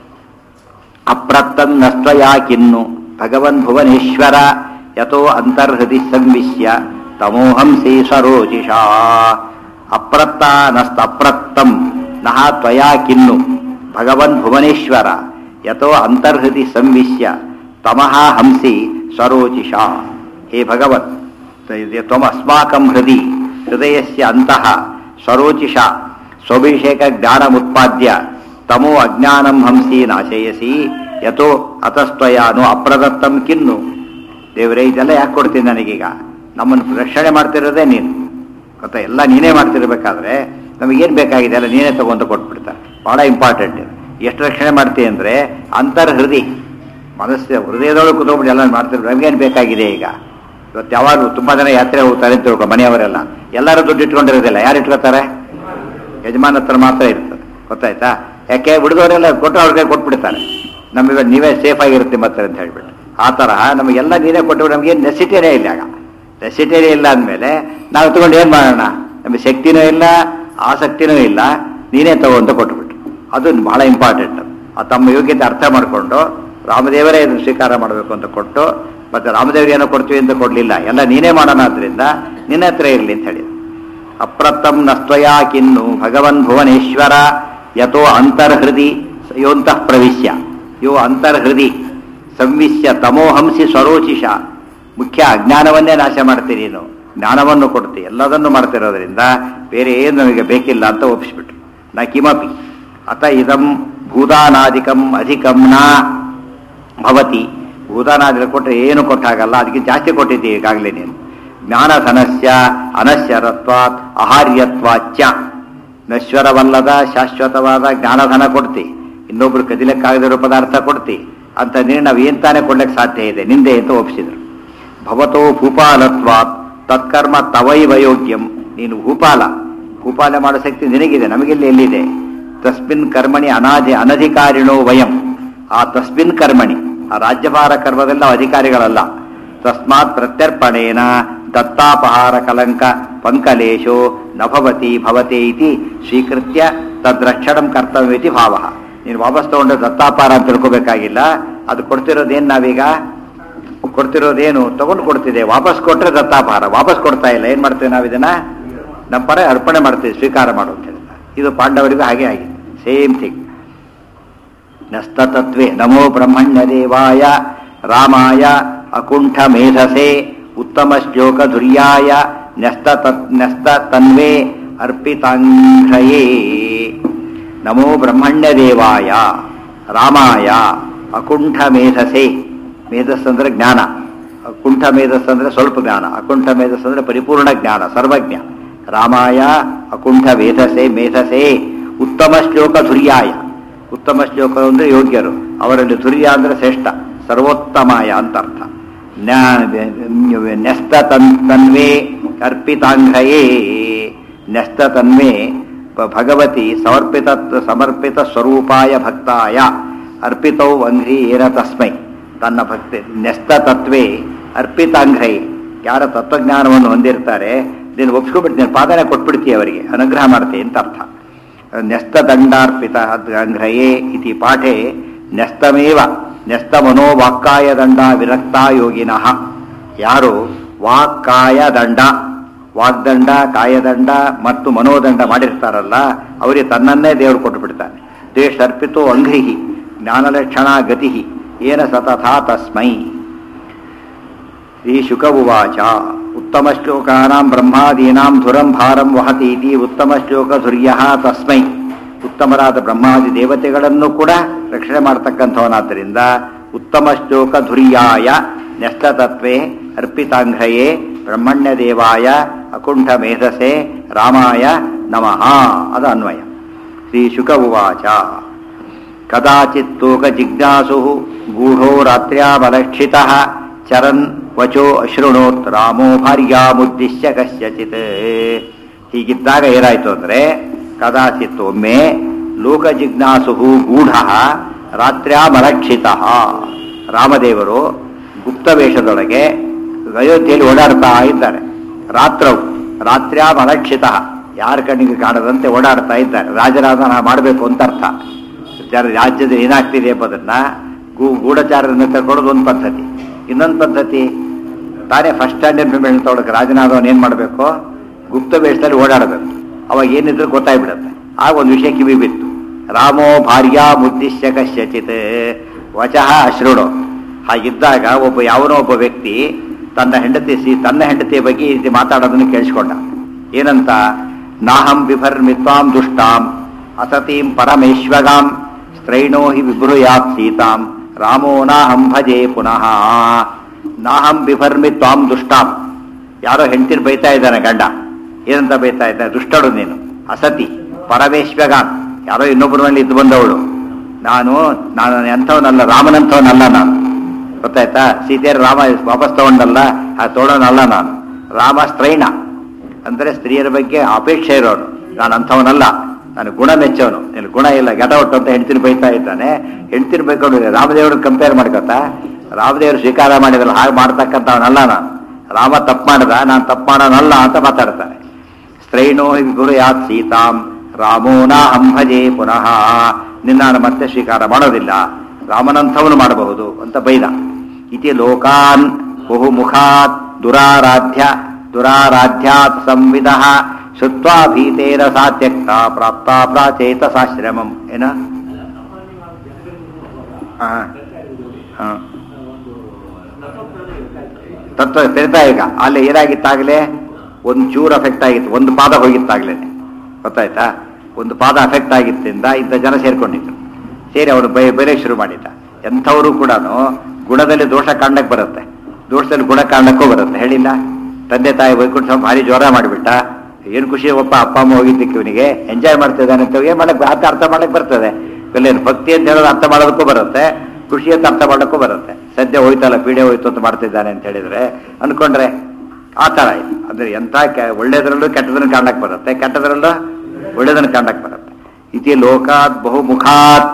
ಅಪ್ರತ್ತಂ ನಷ್ಟಯಾ ಕಿನ್ನು ಭಗವನ್ ಭುವನೇಶ್ವರ ಯಥೋ ಅಂತರ್ಹೃದಿ ಸಂವಿಶ್ಯ ತಮೋಹಂಸಿ ಸರೋಜಿಷಾ ಅಪ್ರತ್ತ ನಸ್ತ ಅಪ್ರತ್ತಂ ನಹ ತ್ವಯಾ ಕಿನ್ನು ಭಗವನ್ ಭುವನೇಶ್ವರ ಯಥೋ ಅಂತರ್ಹೃದಿ ಸಂವಿಶ್ಯ ತಮಃ ಹಂಸಿ ಸರೋಜಿಷಾ ಹೇ ಭಗವತ್ ತ್ವಮ ಅಸ್ಮಾಕಂ ಹೃದಿ ಹೃದಯಸ್ಯ ಅಂತಃ ಸರೋಚಿಷಾ ಸ್ವಭಿಷೇಕ ಜ್ಞಾನಮುತ್ಪಾದ್ಯ ತಮೋ ಅಜ್ಞಾನಂ ಹಂಸಿ ನಾಶಯಸಿ ಯಥೋ ಅತಸ್ತ್ವಯಾನು ಅಪ್ರದತ್ತಂ ಕಿನ್ನು ದೇವರೇ ಇದೆಲ್ಲ ಯಾಕೆ ಕೊಡ್ತೀನಿ ನನಗೀಗ ನಮ್ಮನ್ನು ರಕ್ಷಣೆ ಮಾಡ್ತಿರೋದೇ ನೀನು ಗೊತ್ತಾ ಎಲ್ಲ ನೀನೇ ಮಾಡ್ತಿರ್ಬೇಕಾದ್ರೆ ನಮಗೇನು ಬೇಕಾಗಿದೆ ಎಲ್ಲ ನೀನೇ ತಗೊಂಡು ಕೊಟ್ಬಿಡ್ತಾರೆ ಬಹಳ ಇಂಪಾರ್ಟೆಂಟ್ ಎಷ್ಟು ರಕ್ಷಣೆ ಮಾಡ್ತೀವಿ ಅಂದರೆ ಅಂತರ್ ಹೃದಯ ಮನಸ್ಸು ಹೃದಯದೊಳಗೆ ಕುತ್ಕೊಂಡ್ಬಿಟ್ಟು ಎಲ್ಲ ಮಾಡ್ತಿದ್ರು ನಮಗೇನು ಬೇಕಾಗಿದೆ ಈಗ ಇವತ್ತು ಯಾವಾಗಲೂ ತುಂಬ ಜನ ಯಾತ್ರೆ ಹೋಗ್ತಾರೆ ಅಂತ ತಿಳ್ಕೊ ಮನೆಯವರೆಲ್ಲ ಎಲ್ಲರೂ ದುಡ್ಡು ಇಟ್ಕೊಂಡಿರೋದಿಲ್ಲ ಯಾರು ಇಟ್ಕೋತಾರೆ ಯಜಮಾನ ಹತ್ರ ಮಾತ್ರ ಇರ್ತದೆ ಗೊತ್ತಾಯ್ತಾ ಯಾಕೆ ಉಳಿದವರೆಲ್ಲ ಕೊಟ್ಟು ಅವ್ರಿಗೆ ಕೊಟ್ಬಿಡ್ತಾರೆ ನಮಗೆ ನೀವೇ ಸೇಫ್ ಆಗಿರುತ್ತೆ ಮತ್ತೆ ಅಂತ ಹೇಳ್ಬಿಟ್ಟು ಆ ತರಹ ನಮಗೆಲ್ಲ ನೀನೇ ಕೊಟ್ಟು ನಮಗೆ ನೆಸಿಟಿನೇ ಇಲ್ಲ ಆಗ ನೆಸಿಟಿನೇ ಇಲ್ಲ ಅಂದಮೇಲೆ ನಾವು ತಗೊಂಡು ಏನು ಮಾಡೋಣ ನಮಗೆ ಶಕ್ತಿನೂ ಇಲ್ಲ ಆಸಕ್ತಿನೂ ಇಲ್ಲ ನೀನೇ ತಗೊಂಡು ಕೊಟ್ಬಿಟ್ಟು ಅದು ಬಹಳ ಇಂಪಾರ್ಟೆಂಟ್ ಆ ತಮ್ಮ ಯೋಗ್ಯತೆ ಅರ್ಥ ಮಾಡಿಕೊಂಡು ರಾಮದೇವರೇ ಇದನ್ನು ಸ್ವೀಕಾರ ಮಾಡಬೇಕು ಅಂತ ಕೊಟ್ಟು ಮತ್ತೆ ರಾಮದೇವರಿಗೆ ಏನೋ ಕೊಡ್ತೀವಿ ಅಂತ ಕೊಡಲಿಲ್ಲ ಎಲ್ಲ ನೀನೇ ಮಾಡೋಣ ಆದ್ರಿಂದ ನಿನ್ನ ಹತ್ರ ಇರಲಿ ಅಂತ ಹೇಳಿದ್ರು ಅಪ್ರತ್ತಂ ನಸ್ತ್ವಯಾ ಕಿನ್ನು ಭಗವನ್ ಭುವನೇಶ್ವರ ಯಥೋ ಅಂತರ್ಹೃದಿ ಯೋಂತಃ ಪ್ರವಿಶ್ಯ ಯೋ ಅಂತರ್ಹೃದಿ ಸಂವಿಶ್ಯ ತಮೋಹಂಸಿ ಸ್ವರೋಚಿಷ ಮುಖ್ಯ ಅಜ್ಞಾನವನ್ನೇ ನಾಶ ಮಾಡ್ತೀನಿ ನೀನು ಜ್ಞಾನವನ್ನು ಕೊಡ್ತಿ ಎಲ್ಲದನ್ನು ಮಾಡ್ತಿರೋದ್ರಿಂದ ಬೇರೆ ಏನು ನಮಗೆ ಬೇಕಿಲ್ಲ ಅಂತ ಒಪ್ಪಿಸ್ಬಿಟ್ರು ನ ಕಿಮಪಿ ಅತ ಇದಂ ಭೂದಾನಾದಿಕಂ ಅಧಿಕಂ ನ ಭವತಿ ಭೂದಾನಾದಿಕ ಕೊಟ್ಟರೆ ಏನು ಕೊಟ್ಟಾಗಲ್ಲ ಅದಕ್ಕೆ ಜಾಸ್ತಿ ಕೊಟ್ಟಿದ್ದೀವಿ ಈಗಾಗಲೇ ನೀನು ಜ್ಞಾನಧನಸ್ಯ ಅನಶ್ವರತ್ವಾತ್ ಆಹಾರ್ಯತ್ವಾಚ್ಯ ನಶ್ವರವಲ್ಲದ ಶಾಶ್ವತವಾದ ಜ್ಞಾನಧನ ಕೊಡ್ತಿ ಇನ್ನೊಬ್ರು ಕದಿಲಕ್ಕಾಗದಿರೋ ಪದಾರ್ಥ ಕೊಡ್ತಿ ಅಂತ ನೀನು ನಾವು ಏನ್ ತಾನೇ ಕೊಡ್ಲಿಕ್ಕೆ ಸಾಧ್ಯ ಇದೆ ನಿಂದೆ ಅಂತ ಒಪ್ಪಿಸಿದ್ರು ಭವತೋ ಭೂಪಾಲತ್ವಾತ್ ತತ್ಕರ್ಮ ತವೈವ ಯೋಗ್ಯಂ ನೀನು ಭೂಪಾಲ ಭೂಪಾಲ ಮಾಡೋ ಶಕ್ತಿ ನಿನಗಿದೆ ನಮಗೆಲ್ಲಿ ಎಲ್ಲಿದೆ ತಸ್ಮಿನ್ ಕರ್ಮಣಿ ಅನಾಧಿ ಅನಧಿಕಾರಿಣೋ ವಯಂ ಆ ತಸ್ಮಿನ್ ಕರ್ಮಣಿ ಆ ರಾಜ್ಯಭಾರ ಕರ್ಮದಲ್ಲಿ ನಾವು ಅಧಿಕಾರಿಗಳಲ್ಲ ತಸ್ಮಾತ್ ಪ್ರತ್ಯರ್ಪಣೇನ ದತ್ತಾಪಹಾರ ಕಲಂಕ ಪಂಕಲೇಶೋ ನಭವತಿ ಭವತೆ ಇತಿ ಸ್ವೀಕೃತ್ಯ ತದ್ರಕ್ಷಣಂ ಕರ್ತವ್ಯತಿ ಭಾವ ನೀನು ವಾಪಸ್ ತಗೊಂಡು ದತ್ತಾಪಾರ ಅಂತ ತಿಳ್ಕೊಬೇಕಾಗಿಲ್ಲ ಅದು ಕೊಡ್ತಿರೋದೇನು ನಾವೀಗ ಕೊಡ್ತಿರೋದೇನು ತಗೊಂಡು ಕೊಡ್ತಿದೆ ವಾಪಸ್ ಕೊಟ್ರೆ ದತ್ತಾಪಹಾರ ವಾಪಸ್ ಕೊಡ್ತಾ ಇಲ್ಲ ಏನ್ ಮಾಡ್ತೇವೆ ನಾವು ಇದನ್ನ ನಮ್ಮ ಪರ ಅರ್ಪಣೆ ಮಾಡ್ತೀವಿ ಸ್ವೀಕಾರ ಮಾಡು ಅಂತ ಹೇಳ್ತಾರೆ ಇದು ಪಾಂಡವರಿಗೂ ಹಾಗೆ ಆಗಿದೆ ಸೇಮ್ ಥಿಂಗ್ ನಸ್ತತತ್ವೇ ನಮೋ ಬ್ರಹ್ಮಣ್ಯ ದೇವಾಯ ರಾಮಾಯ ಅಕುಂಠ ಮೇಧಸೆ ಉತ್ತಮ ಶ್ಲೋಕ ಧುರ್ಯಾಯ ನ್ಯಸ್ತ ತತ್ ನ್ಯಸ್ತ ತನ್ವೇ ಅರ್ಪಿತಾಂಘ್ರಯೇ ನಮೋ ಬ್ರಹ್ಮಣ್ಯ ದೇವಾಯ ರಾಮಾಯ ಅಕುಂಠ ಮೇಧಸೆ ಮೇಧಸ್ ಅಂದ್ರೆ ಜ್ಞಾನ ಕುಂಠ ಮೇಧಸ್ ಅಂದ್ರೆ ಸ್ವಲ್ಪ ಜ್ಞಾನ ಅಕುಂಠ ಮೇಧಸ್ ಅಂದ್ರೆ ಪರಿಪೂರ್ಣ ಜ್ಞಾನ ಸರ್ವಜ್ಞ ರಾಮಾಯ ಅಕುಂಠ ಮೇಧಸೆ ಮೇಧಸೆ ಉತ್ತಮ ಶ್ಲೋಕ ಧುರ್ಯಾಯ ಉತ್ತಮ ಶ್ಲೋಕ ಅಂದ್ರೆ ಯೋಗ್ಯರು ಅವರಲ್ಲಿ ಧುರ್ಯ ಅಂದ್ರೆ ಶ್ರೇಷ್ಠ ಸರ್ವೋತ್ತಮಾಯ ಅಂತ ಅರ್ಥ ನ್ಯಾ- ನ್ಯಸ್ತ ತನ್ ತನ್ವೇ ಅರ್ಪಿತಾಂಘಯೇ ನ್ಯಸ್ತ ತನ್ವೇ ಪ- ಭಗವತಿ ಸಮರ್ಪಿತ ಸಮರ್ಪಿತ ಸ್ವರೂಪಾಯ ಭಕ್ತಾಯ ಅರ್ಪಿತೌ ಅಂಘ್ರಿ ಏನ ತಸ್ಮೈ ತನ್ನ ಭಕ್ತಿ ನ್ಯಸ್ತ ತತ್ವೇ ಅರ್ಪಿತಾಂಘ್ರೈ ಯಾರ ತತ್ವಜ್ಞಾನವನ್ನು ಹೊಂದಿರ್ತಾರೆ ನೀನು ಒಪ್ಸ್ಕೊಬಿಡ್ತೀನಿ ಪಾದನೆ ಕೊಟ್ಬಿಡ್ತೀಯ ಅವರಿಗೆ ಅನುಗ್ರಹ ಮಾಡ್ತೀನಿ ಅಂತ ಅರ್ಥ ನ್ಯಸ್ತ ದಂಡಾರ್ಪಿತ ಅಂಘ್ರಯೇ ಇತಿ ಪಾಠೆ ನ್ಯಸ್ತಮೇವ ನ್ಯಸ್ತ ಮನೋವಾಕ್ಕಾಯ ದಂಡ ವಿರಕ್ತ ಯೋಗಿನಃ ಯಾರು ವಾಕ್ಕಾಯ ದಂಡ ವಾಗ್ದಂಡ ಕಾಯದಂಡ ಮತ್ತು ಮನೋದಂಡ ಮಾಡಿರ್ತಾರಲ್ಲ ಅವರಿಗೆ ತನ್ನನ್ನೇ ದೇವರು ಕೊಟ್ಟು ಬಿಡ್ತಾನೆ ದೇಶ ಅರ್ಪಿತೋ ಅಂಘ್ರಿಹಿ ಜ್ಞಾನಲಕ್ಷಣ ಗತಿ ಏನ ಸತಥಾ ತಸ್ಮೈ ಶ್ರೀ ಶುಕ ಉವಾಚ ಉತ್ತಮ ಶ್ಲೋಕಾನಾಂ ಬ್ರಹ್ಮಾದೀನಾಂ ಧುರಂ ಭಾರಂ ವಹತೀತಿ ಉತ್ತಮ ಶ್ಲೋಕ ಧುರ್ಯ ತಸ್ಮೈ ಉತ್ತಮರಾದ ಬ್ರಹ್ಮಾದಿ ದೇವತೆಗಳನ್ನು ಕೂಡ ರಕ್ಷಣೆ ಮಾಡತಕ್ಕಂಥವನಾದ್ದರಿಂದ ಉತ್ತಮ ಶ್ಲೋಕ ಧುರ್ಯಾಯ ನ್ಯಸ್ತತತ್ವೇ ಅರ್ಪಿತಾಂಘ್ರಯೇ ಬ್ರಹ್ಮಣ್ಯ ದೇವಾಯ ಅಕುಂಠ ಮೇಧಸೆ ರಾಮಾಯ ನಮಃ ಅದು ಅನ್ವಯ ಶ್ರೀ ಶುಕ ಉವಾಚ ಕದಾಚಿತ್ ತೋಕ ಜಿಜ್ಞಾಸು ಗೂಢೋ ರಾತ್ರ್ಯಾವಲಕ್ಷಿತ ಚರನ್ ವಚೋ ಅಶೃಣೋತ್ ರಾಮೋ ಭಾರ್ಯಾಮುದ್ದಿಶ್ಯ ಕಸ್ಯಚಿತ್ ಹೀಗಿದ್ದಾಗ ಏನಾಯ್ತು ಅಂದ್ರೆ ಕದಾಚಿತ್ ಒಮ್ಮೆ ಲೋಕ ಜಿಜ್ಞಾಸು ಗೂಢ ರಾತ್ರ್ಯಾಮಲಕ್ಷಿತ ರಾಮದೇವರು ಗುಪ್ತ ವೇಷದೊಳಗೆ ಅಯೋಧ್ಯೆಯಲ್ಲಿ ಓಡಾಡ್ತಾ ಇದ್ದಾರೆ ರಾತ್ರವು ರಾತ್ರ್ಯಾಮಲಕ್ಷಿತ ಯಾರ ಕಣ್ಣಿಗೆ ಕಾಣದಂತೆ ಓಡಾಡ್ತಾ ಇದ್ದಾರೆ ರಾಜರಾಜನ ಮಾಡಬೇಕು ಅಂತ ಅರ್ಥ ಜನ ರಾಜ್ಯದ ಏನಾಗ್ತಿದೆ ಎಂಬುದನ್ನ ಗೂ ಗೂಢಚಾರರನ್ನು ತಗೊಳ್ಳೋದು ಒಂದು ಪದ್ಧತಿ ಇನ್ನೊಂದು ಪದ್ಧತಿ ತಾನೇ ಫಸ್ಟ್ ಸ್ಟ್ಯಾಂಡರ್ಡ್ ಪೇಮೆಂಟ್ ತೊಗೊಳಕ್ಕೆ ರಾಜನಾದವನು ಏನು ಮಾಡಬೇಕು ಗುಪ್ತ ವೇಷದಲ್ಲಿ ಓಡಾಡಬೇಕು ಅವಾಗ ಏನಿದ್ರು ಗೊತ್ತಾಗ್ಬಿಡುತ್ತೆ ಆಗ ಒಂದು ವಿಷಯ ಕಿವಿ ಬಿತ್ತು ರಾಮೋ ಭಾರ್ಯಾ ಮುದ್ದಿಶ್ಯ ಕಶ್ಯಚಿತ್ ವಚಃ ಅಶ್ರುಣು ಹಾಗಿದ್ದಾಗ ಒಬ್ಬ ಯಾವನೋ ಒಬ್ಬ ವ್ಯಕ್ತಿ ತನ್ನ ಹೆಂಡತಿ ಸಿ ತನ್ನ ಹೆಂಡತಿಯ ಬಗ್ಗೆ ಈ ರೀತಿ ಮಾತಾಡೋದನ್ನು ಕೇಳಿಸ್ಕೊಂಡ ಏನಂತ ನಾಹಂ ಬಿಭರ್ಮಿತ್ವಾಂ ದುಷ್ಟಾಂ ಅಸತೀಂ ಪರಮೇಶ್ವಗಾಂ ಸ್ತ್ರೈಣೋ ಹಿ ವಿಭ್ರುಯಾತ್ ಸೀತಾಂ ರಾಮೋ ನಾಹಂ ಭಜೆ ಪುನಃ ನಾಹಂ ಬಿಭರ್ಮಿ ತ್ವಾಂ ದುಷ್ಟಾಂ ಯಾರೋ ಹೆಂಡತಿನ ಬೈತಾ ಇದ್ದಾನೆ ಗಂಡ ಏನಂತ ಬೈತಾ ಇದ್ದಾನೆ ದುಷ್ಟಳು ನೀನು ಅಸತಿ ಪರಮೇಶ್ವಗಾಂ ಯಾರೋ ಇನ್ನೊಬ್ಬರ ಮೇಲೆ ಇದ್ದು ಬಂದವಳು ನಾನು ನಾನು ಎಂಥವನಲ್ಲ ರಾಮನಂಥವನಲ್ಲ ನಾನು ಗೊತ್ತಾಯ್ತಾ ಸೀತೆಯರ ರಾಮ ವಾಪಸ್ ತಗೊಂಡಲ್ಲ ಆ ತೋಳನಲ್ಲ ನಾನು ರಾಮ ಸ್ತ್ರೈಣ ಅಂದರೆ ಸ್ತ್ರೀಯರ ಬಗ್ಗೆ ಅಪೇಕ್ಷೆ ಇರೋನು ನಾನು ಅಂಥವನಲ್ಲ ನಾನು ಗುಣ ಮೆಚ್ಚವನು ನೀನು ಗುಣ ಇಲ್ಲ ಗೆಟ ಒಟ್ಟು ಅಂತ ಹೆಂಡ್ತಿನ ಬೈತಾ ಇದ್ದಾನೆ ಹೆಂಡ್ತಿನ ಬೈಕೊಂಡು ರಾಮದೇವ್ರನ್ನ ಕಂಪೇರ್ ಮಾಡ್ಕೊತ ರಾಮದೇವರು ಸ್ವೀಕಾರ ಮಾಡಿದ್ರಲ್ಲ ಹಾಗೆ ಮಾಡ್ತಕ್ಕಂಥವನಲ್ಲ ನಾನು ರಾಮ ತಪ್ಪು ಮಾಡಿದ ನಾನು ತಪ್ಪು ಮಾಡೋನಲ್ಲ ಅಂತ ಮಾತಾಡ್ತಾನೆ ಸ್ತ್ರೈಣೋ ಗುರು ಯಾತ್ ಸೀತಾಂ ರಾಮೋನ ಅಂಭಜೆ ಪುನಃ ನಿನ್ನ ನಾನು ಮತ್ತೆ ಸ್ವೀಕಾರ ಮಾಡೋದಿಲ್ಲ ರಾಮನಂಥವನು ಮಾಡಬಹುದು ಅಂತ ಬೈದ ಇತಿ ಲೋಕಾನ್ ಬಹುಮುಖಾತ್ ದುರಾರಾಧ್ಯ ದುರಾರಾಧ್ಯಾತ್ ಸಂವಿಧ ಶುತ್ವಾ ಭೀತೇನ ಸಾ ತ್ಯಕ್ತ ಪ್ರಾಪ್ತ ಪ್ರಾಚೇತ ಸಾಶ್ರಮಂ ಏನ ಹಾ ಹಾ ತತ್ವ ತೆರಿತಾ ಈಗ ಅಲ್ಲಿ ಏನಾಗಿತ್ತಾಗಲೇ ಒಂದು ಚೂರು ಅಫೆಕ್ಟ್ ಆಗಿತ್ತು ಒಂದು ಪಾದ ಹೋಗಿತ್ತಾಗಲೇ ಗೊತ್ತಾಯ್ತಾ ಒಂದು ಪಾದ ಅಫೆಕ್ಟ್ ಆಗಿದ್ದರಿಂದ ಇಂಥ ಜನ ಸೇರ್ಕೊಂಡಿದ್ರು ಸೇರಿ ಅವನು ಬೈ ಬೈಲಿಗೆ ಶುರು ಮಾಡಿದ್ದ ಎಂಥವರು ಕೂಡ ಗುಣದಲ್ಲಿ ದೋಷ ಕಾರಣಕ್ಕೆ ಬರುತ್ತೆ ದೋಷದಲ್ಲಿ ಗುಣ ಕಾರಣಕ್ಕೂ ಬರುತ್ತೆ ಹೇಳಿಲ್ಲ ತಂದೆ ತಾಯಿ ಬೈಕೊಂಡು ಸ್ವಲ್ಪ ಭಾರಿ ಜ್ವರ ಮಾಡಿಬಿಟ್ಟ ಏನು ಖುಷಿ ಒಪ್ಪ ಅಪ್ಪ ಅಮ್ಮ ಹೋಗಿದ್ದಕ್ಕೆ ಇವನಿಗೆ ಎಂಜಾಯ್ ಮಾಡ್ತಿದ್ದಾನೆ ಅಂತ ಏನು ಮಾಡಕ್ಕೆ ಅರ್ಥ ಅರ್ಥ ಮಾಡಕ್ಕೆ ಬರ್ತದೆ ಕಲ್ಲೇನು ಭಕ್ತಿ ಅಂತ ಹೇಳೋದು ಅರ್ಥ ಮಾಡೋದಕ್ಕೂ ಬರುತ್ತೆ ಖುಷಿ ಅಂತ ಅರ್ಥ ಮಾಡೋಕ್ಕೂ ಬರುತ್ತೆ ಸದ್ಯ ಹೋಯ್ತಲ್ಲ ಪೀಡೆ ಹೋಯ್ತು ಅಂತ ಮಾಡ್ತಿದ್ದಾನೆ ಅಂತ ಹೇಳಿದ್ರೆ ಅನ್ಕೊಂಡ್ರೆ ಆ ಥರ ಇದೆ ಅಂದ್ರೆ ಎಂಥ ಕೆ ಒಳ್ಳೇದ್ರಲ್ಲೂ ಕೆಟ್ಟದನ್ನು ಕಾಣಕ್ಕೆ ಬರುತ್ತೆ ಕೆಟ್ಟದ್ರಲ್ಲೂ ಒಳ್ಳೇದನ್ನು ಕಾಣಕ್ಕೆ ಬರುತ್ತೆ ಇತಿ ಲೋಕಾತ್ ಬಹುಮುಖಾತ್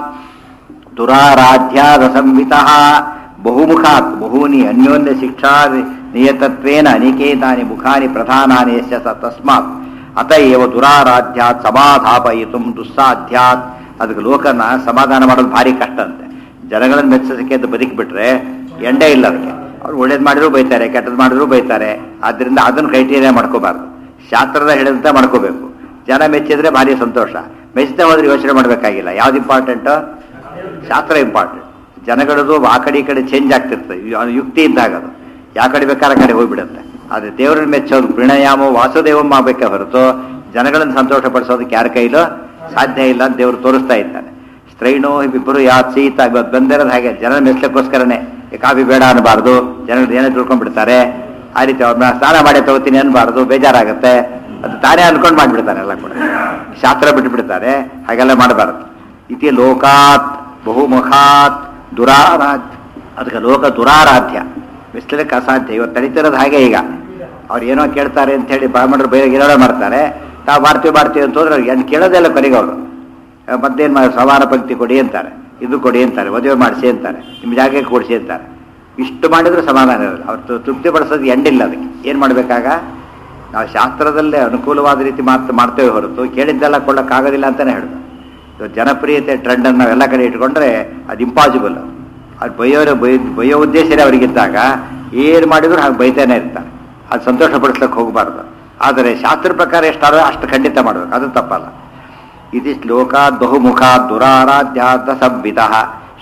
ದುರಾರಾಧ್ಯಾದ ಸಂಹಿತಃ ಬಹುಮುಖಾತ್ ಬಹೂನಿ ಅನ್ಯೋನ್ಯ ಶಿಕ್ಷಾ ನಿಯತತ್ವೇನ ಅನಿಕೇತಾನಿ ಮುಖಾನಿ ಪ್ರಧಾನಾನಿ ಯಸ್ಯ ಸ ತಸ್ಮಾತ್ ಅತ ಏವ ದುರಾರಾಧ್ಯಾತ್ ಸಮಾಧಾಪಯಿತು ದುಸ್ಸಾಧ್ಯಾತ್ ಅದಕ್ಕೆ ಲೋಕನ ಸಮಾಧಾನ ಮಾಡೋದು ಭಾರಿ ಕಷ್ಟ ಅಂತೆ ಜನಗಳನ್ನು ಮೆಚ್ಚಿಸಕ್ಕೆ ಅಂತ ಬದುಕಿಬಿಟ್ರೆ ಎಂಡೇ ಇಲ್ಲ ಅದಕ್ಕೆ ಅವ್ರು ಒಳ್ಳೇದು ಮಾಡಿದ್ರು ಬೈತಾರೆ ಕೆಟ್ಟದ್ದು ಮಾಡಿದ್ರು ಬೈತಾರೆ ಆದ್ರಿಂದ ಅದನ್ನು ಕ್ರೈಟೀರಿಯಾ ಮಾಡ್ಕೋಬಾರ್ದು ಶಾಸ್ತ್ರದ ಹೇಳಿದಂತೆ ಮಾಡ್ಕೋಬೇಕು ಜನ ಮೆಚ್ಚಿದ್ರೆ ಭಾರಿ ಸಂತೋಷ ಮೆಚ್ಚದೆ ಹೋದ್ರೆ ಯೋಚನೆ ಮಾಡಬೇಕಾಗಿಲ್ಲ ಯಾವ್ದು ಇಂಪಾರ್ಟೆಂಟು ಶಾಸ್ತ್ರ ಇಂಪಾರ್ಟೆಂಟ್ ಜನಗಳದು ಆ ಕಡೆ ಈ ಕಡೆ ಚೇಂಜ್ ಆಗ್ತಿರ್ತದೆ ಯು- ಯುಕ್ತಿ ಇದ್ದಾಗ ಅದು ಯಾವ ಕಡೆ ಬೇಕಾದ್ರೆ ಆ ಕಡೆ ಹೋಗ್ಬಿಡುತ್ತೆ ಆದರೆ ದೇವರನ್ನ ಮೆಚ್ಚೋದು ಪ್ರಣಯಾಮ ವಾಸುದೇವಂ ಆಗಬೇಕೆ ಹೊರತು ಜನಗಳನ್ನು ಸಂತೋಷ ಪಡಿಸೋದಕ್ಕೆ ಯಾರ ಕೈಲೂ ಸಾಧ್ಯ ಇಲ್ಲ ಅಂತ ದೇವರು ತೋರಿಸ್ತಾ ಇದ್ದಾನೆ ಸ್ತ್ರೈಣೋ ಇಬ್ಬರು ಯಾತ್ ಸೀತ ಇವತ್ತು ಬಂದಿರೋದು ಹಾಗೆ ಜನರ ಮೆಚ್ಚಕ್ಕೋಸ್ಕರನೇ ಈ ಕಾಫಿ ಬೇಡ ಅನ್ನಬಾರ್ದು ಜನರು ಏನೇ ತಿಳ್ಕೊಂಡ್ಬಿಡ್ತಾರೆ ಆ ರೀತಿ ಅವ್ರನ್ನ ಸ್ನಾನ ಮಾಡಿ ತಗೋತೀನಿ ಅನ್ಬಾರ್ದು ಬೇಜಾರಾಗುತ್ತೆ ಅದು ತಾನೇ ಅನ್ಕೊಂಡು ಮಾಡ್ಬಿಡ್ತಾನೆ ಎಲ್ಲ ಕೂಡ ಶಾಸ್ತ್ರ ಬಿಟ್ಬಿಡ್ತಾರೆ ಹಾಗೆಲ್ಲ ಮಾಡಬಾರ್ದು ಇತಿ ಲೋಕಾತ್ ಬಹುಮುಖಾತ್ ದುರಾರಾಧ್ಯ ಅದಕ್ಕೆ ಲೋಕ ದುರಾರಾಧ್ಯ ಬಿಸ್ಲಿಕ್ಕೆ ಅಸಾಧ್ಯ ಇವತ್ತು ನಡೀತಿರೋದು ಹಾಗೆ ಈಗ ಅವ್ರು ಏನೋ ಕೇಳ್ತಾರೆ ಅಂತ ಹೇಳಿ ಬ್ರಾಹ್ಮಣರು ಬೇರೆ ಗಿರೋಣ ಮಾಡ್ತಾರೆ ನಾವು ಮಾಡ್ತೀವಿ ಮಾಡ್ತೀವಿ ಅಂತ ಹೋದ್ರೆ ಅವ್ರಿಗೆ ಏನು ಕೇಳೋದೆಲ್ಲ ಕೊನೆಗೆ ಅವರು ಮತ್ತೇನು ಮಾಡಿ ಸವಾರ ಪಂಕ್ತಿ ಕೊಡಿ ಅಂತಾರೆ ಇದು ಕೊಡಿ ಅಂತಾರೆ ಮದುವೆ ಮಾಡಿಸಿ ಅಂತಾರೆ ನಿಮ್ಮ ಜಾಗಕ್ಕೆ ಕೊಡಿಸಿ ಅಂತಾರೆ ಇಷ್ಟು ಮಾಡಿದ್ರು ಸಮಾಧಾನ ಇರಲ್ಲ ಅವ್ರು ತೃಪ್ತಿ ಪಡಿಸೋದು ಎಂಡಿಲ್ಲ ಅದಕ್ಕೆ ಏನು ಮಾಡಬೇಕಾಗ ನಾವು ಶಾಸ್ತ್ರದಲ್ಲೇ ಅನುಕೂಲವಾದ ರೀತಿ ಮಾತು ಮಾಡ್ತೇವೆ ಹೊರತು ಕೇಳಿದ್ದೆಲ್ಲ ಕೊಳ್ಳೋಕ್ಕಾಗೋದಿಲ್ಲ ಅಂತಲೇ ಹೇಳೋದು ಇವತ್ತು ಜನಪ್ರಿಯತೆ ಟ್ರೆಂಡನ್ನು ನಾವೆಲ್ಲ ಕಡೆ ಇಟ್ಕೊಂಡ್ರೆ ಅದು ಇಂಪಾಸಿಬಲ್ ಅದು ಬೈಯೋರು ಬೈ ಬೈಯೋ ಉದ್ದೇಶನೇ ಅವರಿಗಿದ್ದಾಗ ಏನು ಮಾಡಿದ್ರು ಹಾಗೆ ಬೈತಾನೆ ಇರ್ತಾರೆ ಅದು ಸಂತೋಷ ಪಡಿಸ್ಲಿಕ್ಕೆ ಹೋಗಬಾರ್ದು ಆದರೆ ಶಾಸ್ತ್ರ ಪ್ರಕಾರ ಎಷ್ಟಾರೋ ಅಷ್ಟು ಖಂಡಿತ ಮಾಡಬೇಕು ಅದು ತಪ್ಪಲ್ಲ ಇತಿ ಶ್ಲೋಕಾತ್ ಬಹುಮುಖಾತ್ ದುರಾರಾಧ್ಯಾತ್ ಸಂಬಿತ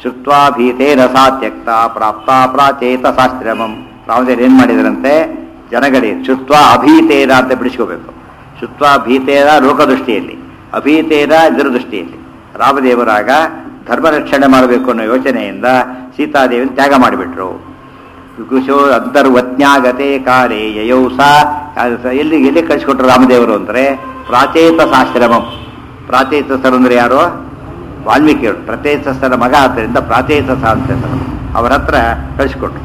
ಶುತ್ವಾ ಭೀತೇನ ಸಾ ತ್ಯಕ್ತ ಪ್ರಾಪ್ತ ಪ್ರಾಚೇತ ಶಾಸ್ತ್ರಮಂ ರಾಮದೇವ್ರು ಏನ್ ಮಾಡಿದ್ರಂತೆ ಜನಗಳಿಗೆ ಶುತ್ವ ಅಭೀತೇನ ಅಂತ ಬಿಡಿಸ್ಕೋಬೇಕು ಶುತ್ವ ಭೀತೇನ ಲೋಕದೃಷ್ಟಿಯಲ್ಲಿ ಅಭೀತೇನ ಇದರ ದೃಷ್ಟಿಯಲ್ಲಿ ರಾಮದೇವರಾಗ ಧರ್ಮ ರಕ್ಷಣೆ ಮಾಡಬೇಕು ಅನ್ನೋ ಯೋಚನೆಯಿಂದ ಸೀತಾದೇವಿನ ತ್ಯಾಗ ಮಾಡಿಬಿಟ್ರು ಕುಶೋ ಅಂತರ್ವತ್ನ್ಯಾಗತೆ ಕಾಲೇ ಯಯೌ ಸಾ ಎಲ್ಲಿ ಎಲ್ಲಿ ಕಳಿಸ್ಕೊಟ್ರು ರಾಮದೇವರು ಅಂದರೆ ಪ್ರಾಚೇತಸಾಶ್ರಮಂ ಪ್ರಾಚೇತಸರು ಅಂದ್ರೆ ಯಾರು ವಾಲ್ಮೀಕಿಯವರು ಪ್ರಚೇತಸರ ಮಗ ಆದ್ದರಿಂದ ಪ್ರಾಚೇತಸ ಅಂತ ಹೆಸರು ಅವರ ಹತ್ರ ಕಳಿಸ್ಕೊಟ್ರು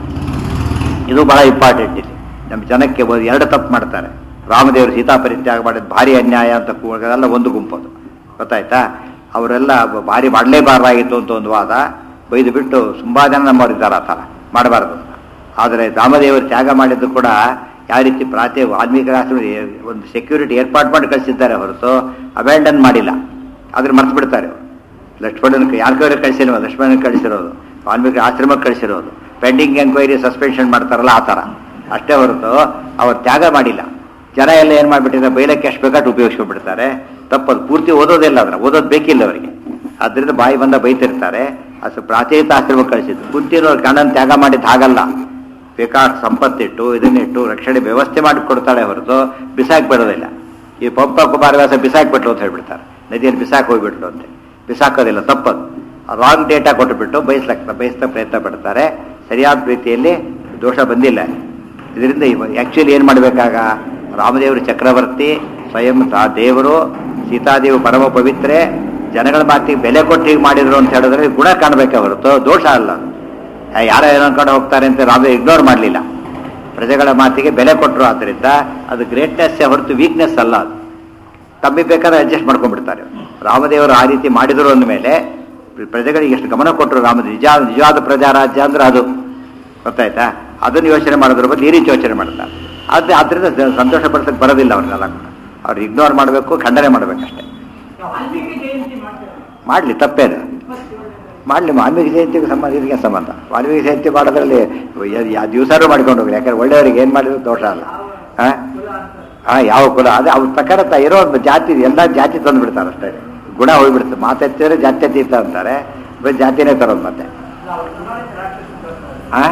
ಇದು ಬಹಳ ಇಂಪಾರ್ಟೆಂಟ್ ಇಲ್ಲಿ ನಮ್ಮ ಜನಕ್ಕೆ ಒಂದು ಎರಡು ತಪ್ಪು ಮಾಡ್ತಾರೆ ರಾಮದೇವರು ಸೀತಾ ಪರಿತ್ಯಾಗ ಮಾಡಿದ ಭಾರಿ ಅನ್ಯಾಯ ಅಂತ ಕೂಗೋದೆಲ್ಲ ಒಂದು ಗುಂಪದು ಗೊತ್ತಾಯ್ತಾ ಅವರೆಲ್ಲ ಭಾರಿ ಮಾಡಲೇಬಾರ್ದಾಗಿತ್ತು ಅಂತ ಒಂದು ವಾದ ಬೈದು ಬಿಟ್ಟು ತುಂಬಾ ಜನ ನಮ್ಮವರಿದ್ದಾರೆ ಆ ಥರ ಮಾಡಬಾರ್ದು ಅಂತ ಆದರೆ ರಾಮದೇವರು ತ್ಯಾಗ ಮಾಡಿದ್ದು ಕೂಡ ಯಾವ ರೀತಿ ಪ್ರಾಚೆ ವಾಲ್ಮೀಕಿ ರಾಷ್ಟ್ರ ಒಂದು ಸೆಕ್ಯೂರಿಟಿ ಏರ್ಪಾಡು ಮಾಡಿ ಕಳಿಸಿದ್ದಾರೆ ಹೊರತು ಅಬ್ಯಾಂಡನ್ ಮಾಡಿಲ್ಲ ಆದ್ರೆ ಮರ್ತು ಬಿಡ್ತಾರೆ ಅವರು ಲಕ್ಷ್ಮಣನ ಯಾರ ಕೈಗೆ ಕಳಿಸಿಲ್ವ ಲಕ್ಷ್ಮಣನ ಕಳಿಸಿರೋದು ವಾಲ್ಮೀಕಿ ಆಶ್ರಮಕ್ಕೆ ಕಳಿಸಿರೋದು ಪೆಂಡಿಂಗ್ ಎಂಕ್ವೈರಿ ಸಸ್ಪೆನ್ಷನ್ ಮಾಡ್ತಾರಲ್ಲ ಆ ಥರ ಅಷ್ಟೇ ಹೊರತು ಅವ್ರು ತ್ಯಾಗ ಮಾಡಿಲ್ಲ ಜನ ಎಲ್ಲ ಏನು ಮಾಡಿಬಿಟ್ಟಿದ್ದಾರೆ ಬೈಲಕ್ಕೆ ಎಷ್ಟು ಬೇಕಾಟ್ಟು ಉಪಯೋಗಿಸ್ಕೊಂಡ್ಬಿಡ್ತಾರೆ ತಪ್ಪದು ಪೂರ್ತಿ ಓದೋದಿಲ್ಲ ಅದರ ಓದೋದು ಬೇಕಿಲ್ಲ ಅವರಿಗೆ ಅದರಿಂದ ಬಾಯಿ ಬಂದ ಬೈತಿರ್ತಾರೆ ಅದು ಪ್ರಾಚೇತ ಆಶ್ರಮಕ್ಕೆ ಕಳಿಸಿದ್ದು ಕುಂತಿರೋರು ಕಣ್ಣನ್ನು ತ್ಯಾಗ ಮಾಡಿದ್ದು ಹಾಗಲ್ಲ ಬೇಕಾದ ಸಂಪತ್ತಿಟ್ಟು ಇದನ್ನಿಟ್ಟು ರಕ್ಷಣೆ ವ್ಯವಸ್ಥೆ ಮಾಡಿ ಕೊಡ್ತಾಳೆ ಹೊರತು ಬಿಸಾಕಿ ಬಿಡೋದಿಲ್ಲ ಈ ಪಂಪ ಕುಮಾರವ್ಯಾಸ ಬಿಸಾಕ್ಬಿಟ್ಲು ಅಂತ ಹೇಳ್ಬಿಡ್ತಾರೆ ನದಿಯಲ್ಲಿ ಬಿಸಾಕ್ ಹೋಗ್ಬಿಟ್ಲು ಅಂತ ಬಿಸಾಕೋದಿಲ್ಲ ತಪ್ಪದು ರಾಂಗ್ ಡೇಟಾ ಕೊಟ್ಟುಬಿಟ್ಟು ಬಯಸ್ಲಾಗ್ತಾರೆ ಬಯಸ್ತಾ ಪ್ರಯತ್ನ ಪಡ್ತಾರೆ ಸರಿಯಾದ ರೀತಿಯಲ್ಲಿ ದೋಷ ಬಂದಿಲ್ಲ ಇದರಿಂದ ಆ್ಯಕ್ಚುಲಿ ಏನು ಮಾಡಬೇಕಾಗ ರಾಮದೇವರು ಚಕ್ರವರ್ತಿ ಸ್ವಯಂ ತಾ ದೇವರು ಸೀತಾದೇವಿ ಪರಮ ಪವಿತ್ರೆ ಜನಗಳ ಮಾತಿಗೆ ಬೆಲೆ ಕೊಟ್ಟು ಹೀಗೆ ಮಾಡಿದ್ರು ಅಂತ ಹೇಳಿದ್ರೆ ಗುಣ ಕಾಣಬೇಕೆ ಹೊರತು ದೋಷ ಅಲ್ಲ ಆ, ಯಾರೋ ಏನೋ ಅನ್ಕೊಂಡು ಹೋಗ್ತಾರೆ ಅಂತ ರಾಮದೇವ್ ಇಗ್ನೋರ್ ಮಾಡಲಿಲ್ಲ ಪ್ರಜೆಗಳ ಮಾತಿಗೆ ಬೆಲೆ ಕೊಟ್ಟರು ಆದ್ದರಿಂದ ಅದು ಗ್ರೇಟ್ನೆಸ್ ಹೊರತು ವೀಕ್ನೆಸ್ ಅಲ್ಲ ಅದು ಕಮ್ಮಿ ಬೇಕಾದ್ರೆ ಅಡ್ಜಸ್ಟ್ ಮಾಡ್ಕೊಂಡ್ಬಿಡ್ತಾರೆ ರಾಮದೇವರು ಆ ರೀತಿ ಮಾಡಿದ್ರು ಅಂದಮೇಲೆ ಪ್ರಜೆಗಳಿಗೆ ಎಷ್ಟು ಗಮನ ಕೊಟ್ಟರು ರಾಮ ನಿಜ ನಿಜವಾದ ಪ್ರಜಾರಾಜ್ಯ ಅಂದ್ರೆ ಅದು ಗೊತ್ತಾಯ್ತಾ ಅದನ್ನು ಯೋಚನೆ ಮಾಡೋದ್ರ ಬದಲು ಈ ರೀತಿ ಯೋಚನೆ ಮಾಡ್ತಾರೆ ಆದರೆ ಅದರಿಂದ ಸಂತೋಷ ಪಡ್ಸಕ್ಕೆ ಬರೋದಿಲ್ಲ ಅವ್ರನ್ನೆಲ್ಲ ಕೂಡ ಅವ್ರು ಇಗ್ನೋರ್ ಮಾಡಬೇಕು ಖಂಡನೆ ಮಾಡಬೇಕಷ್ಟೇ ವಾಲ್ಮೀಕಿ ಜಯಂತಿ ಮಾಡ್ತಾರೆ ಮಾಡಲಿ ತಪ್ಪೇನು ಮಾಡಲಿ ವಾಲ್ಮೀಕಿ ಜಯಂತಿಗೆ ಸಂಬಂಧ ಇದಕ್ಕೆ ಸಂಬಂಧ ವಾಲ್ಮೀಕಿ ಜಯಂತಿ ಮಾಡೋದ್ರಲ್ಲಿ ಯಾವ ದಿವಸನೂ ಮಾಡ್ಕೊಂಡು ಹೋಗ್ಲಿ ಯಾಕಂದ್ರೆ ಒಳ್ಳೆಯವರಿಗೆ ಏನು ಮಾಡಿದ್ರು ದೋಷ ಅಲ್ಲ ಹಾಂ ಕುಲ ಅಂತ ಹಾಂ ಯಾವ ಕುಲ ಅದೇ ಅವ್ರ ಪ್ರಕಾರ ತ- ಇರೋ ಒಂದು ಜಾತಿ ಎಲ್ಲ ಜಾತಿ ತಂದು ಬಿಡ್ತಾರೆ ಅಷ್ಟೇ ಗುಣ ಹೋಗ್ಬಿಡುತ್ತೆ ಮಾತೆತ್ತಿದ್ರೆ ಜಾತ್ಯತೀತ ಅಂತಾರೆ ಬರೀ ಜಾತಿನೇ ತರೋದು ಮತ್ತೆ ಅಲ್ಲ, ಅವ್ರು ಚುನಾಯಿತ ರಾಕ್ಷಸರು ಹಾಂ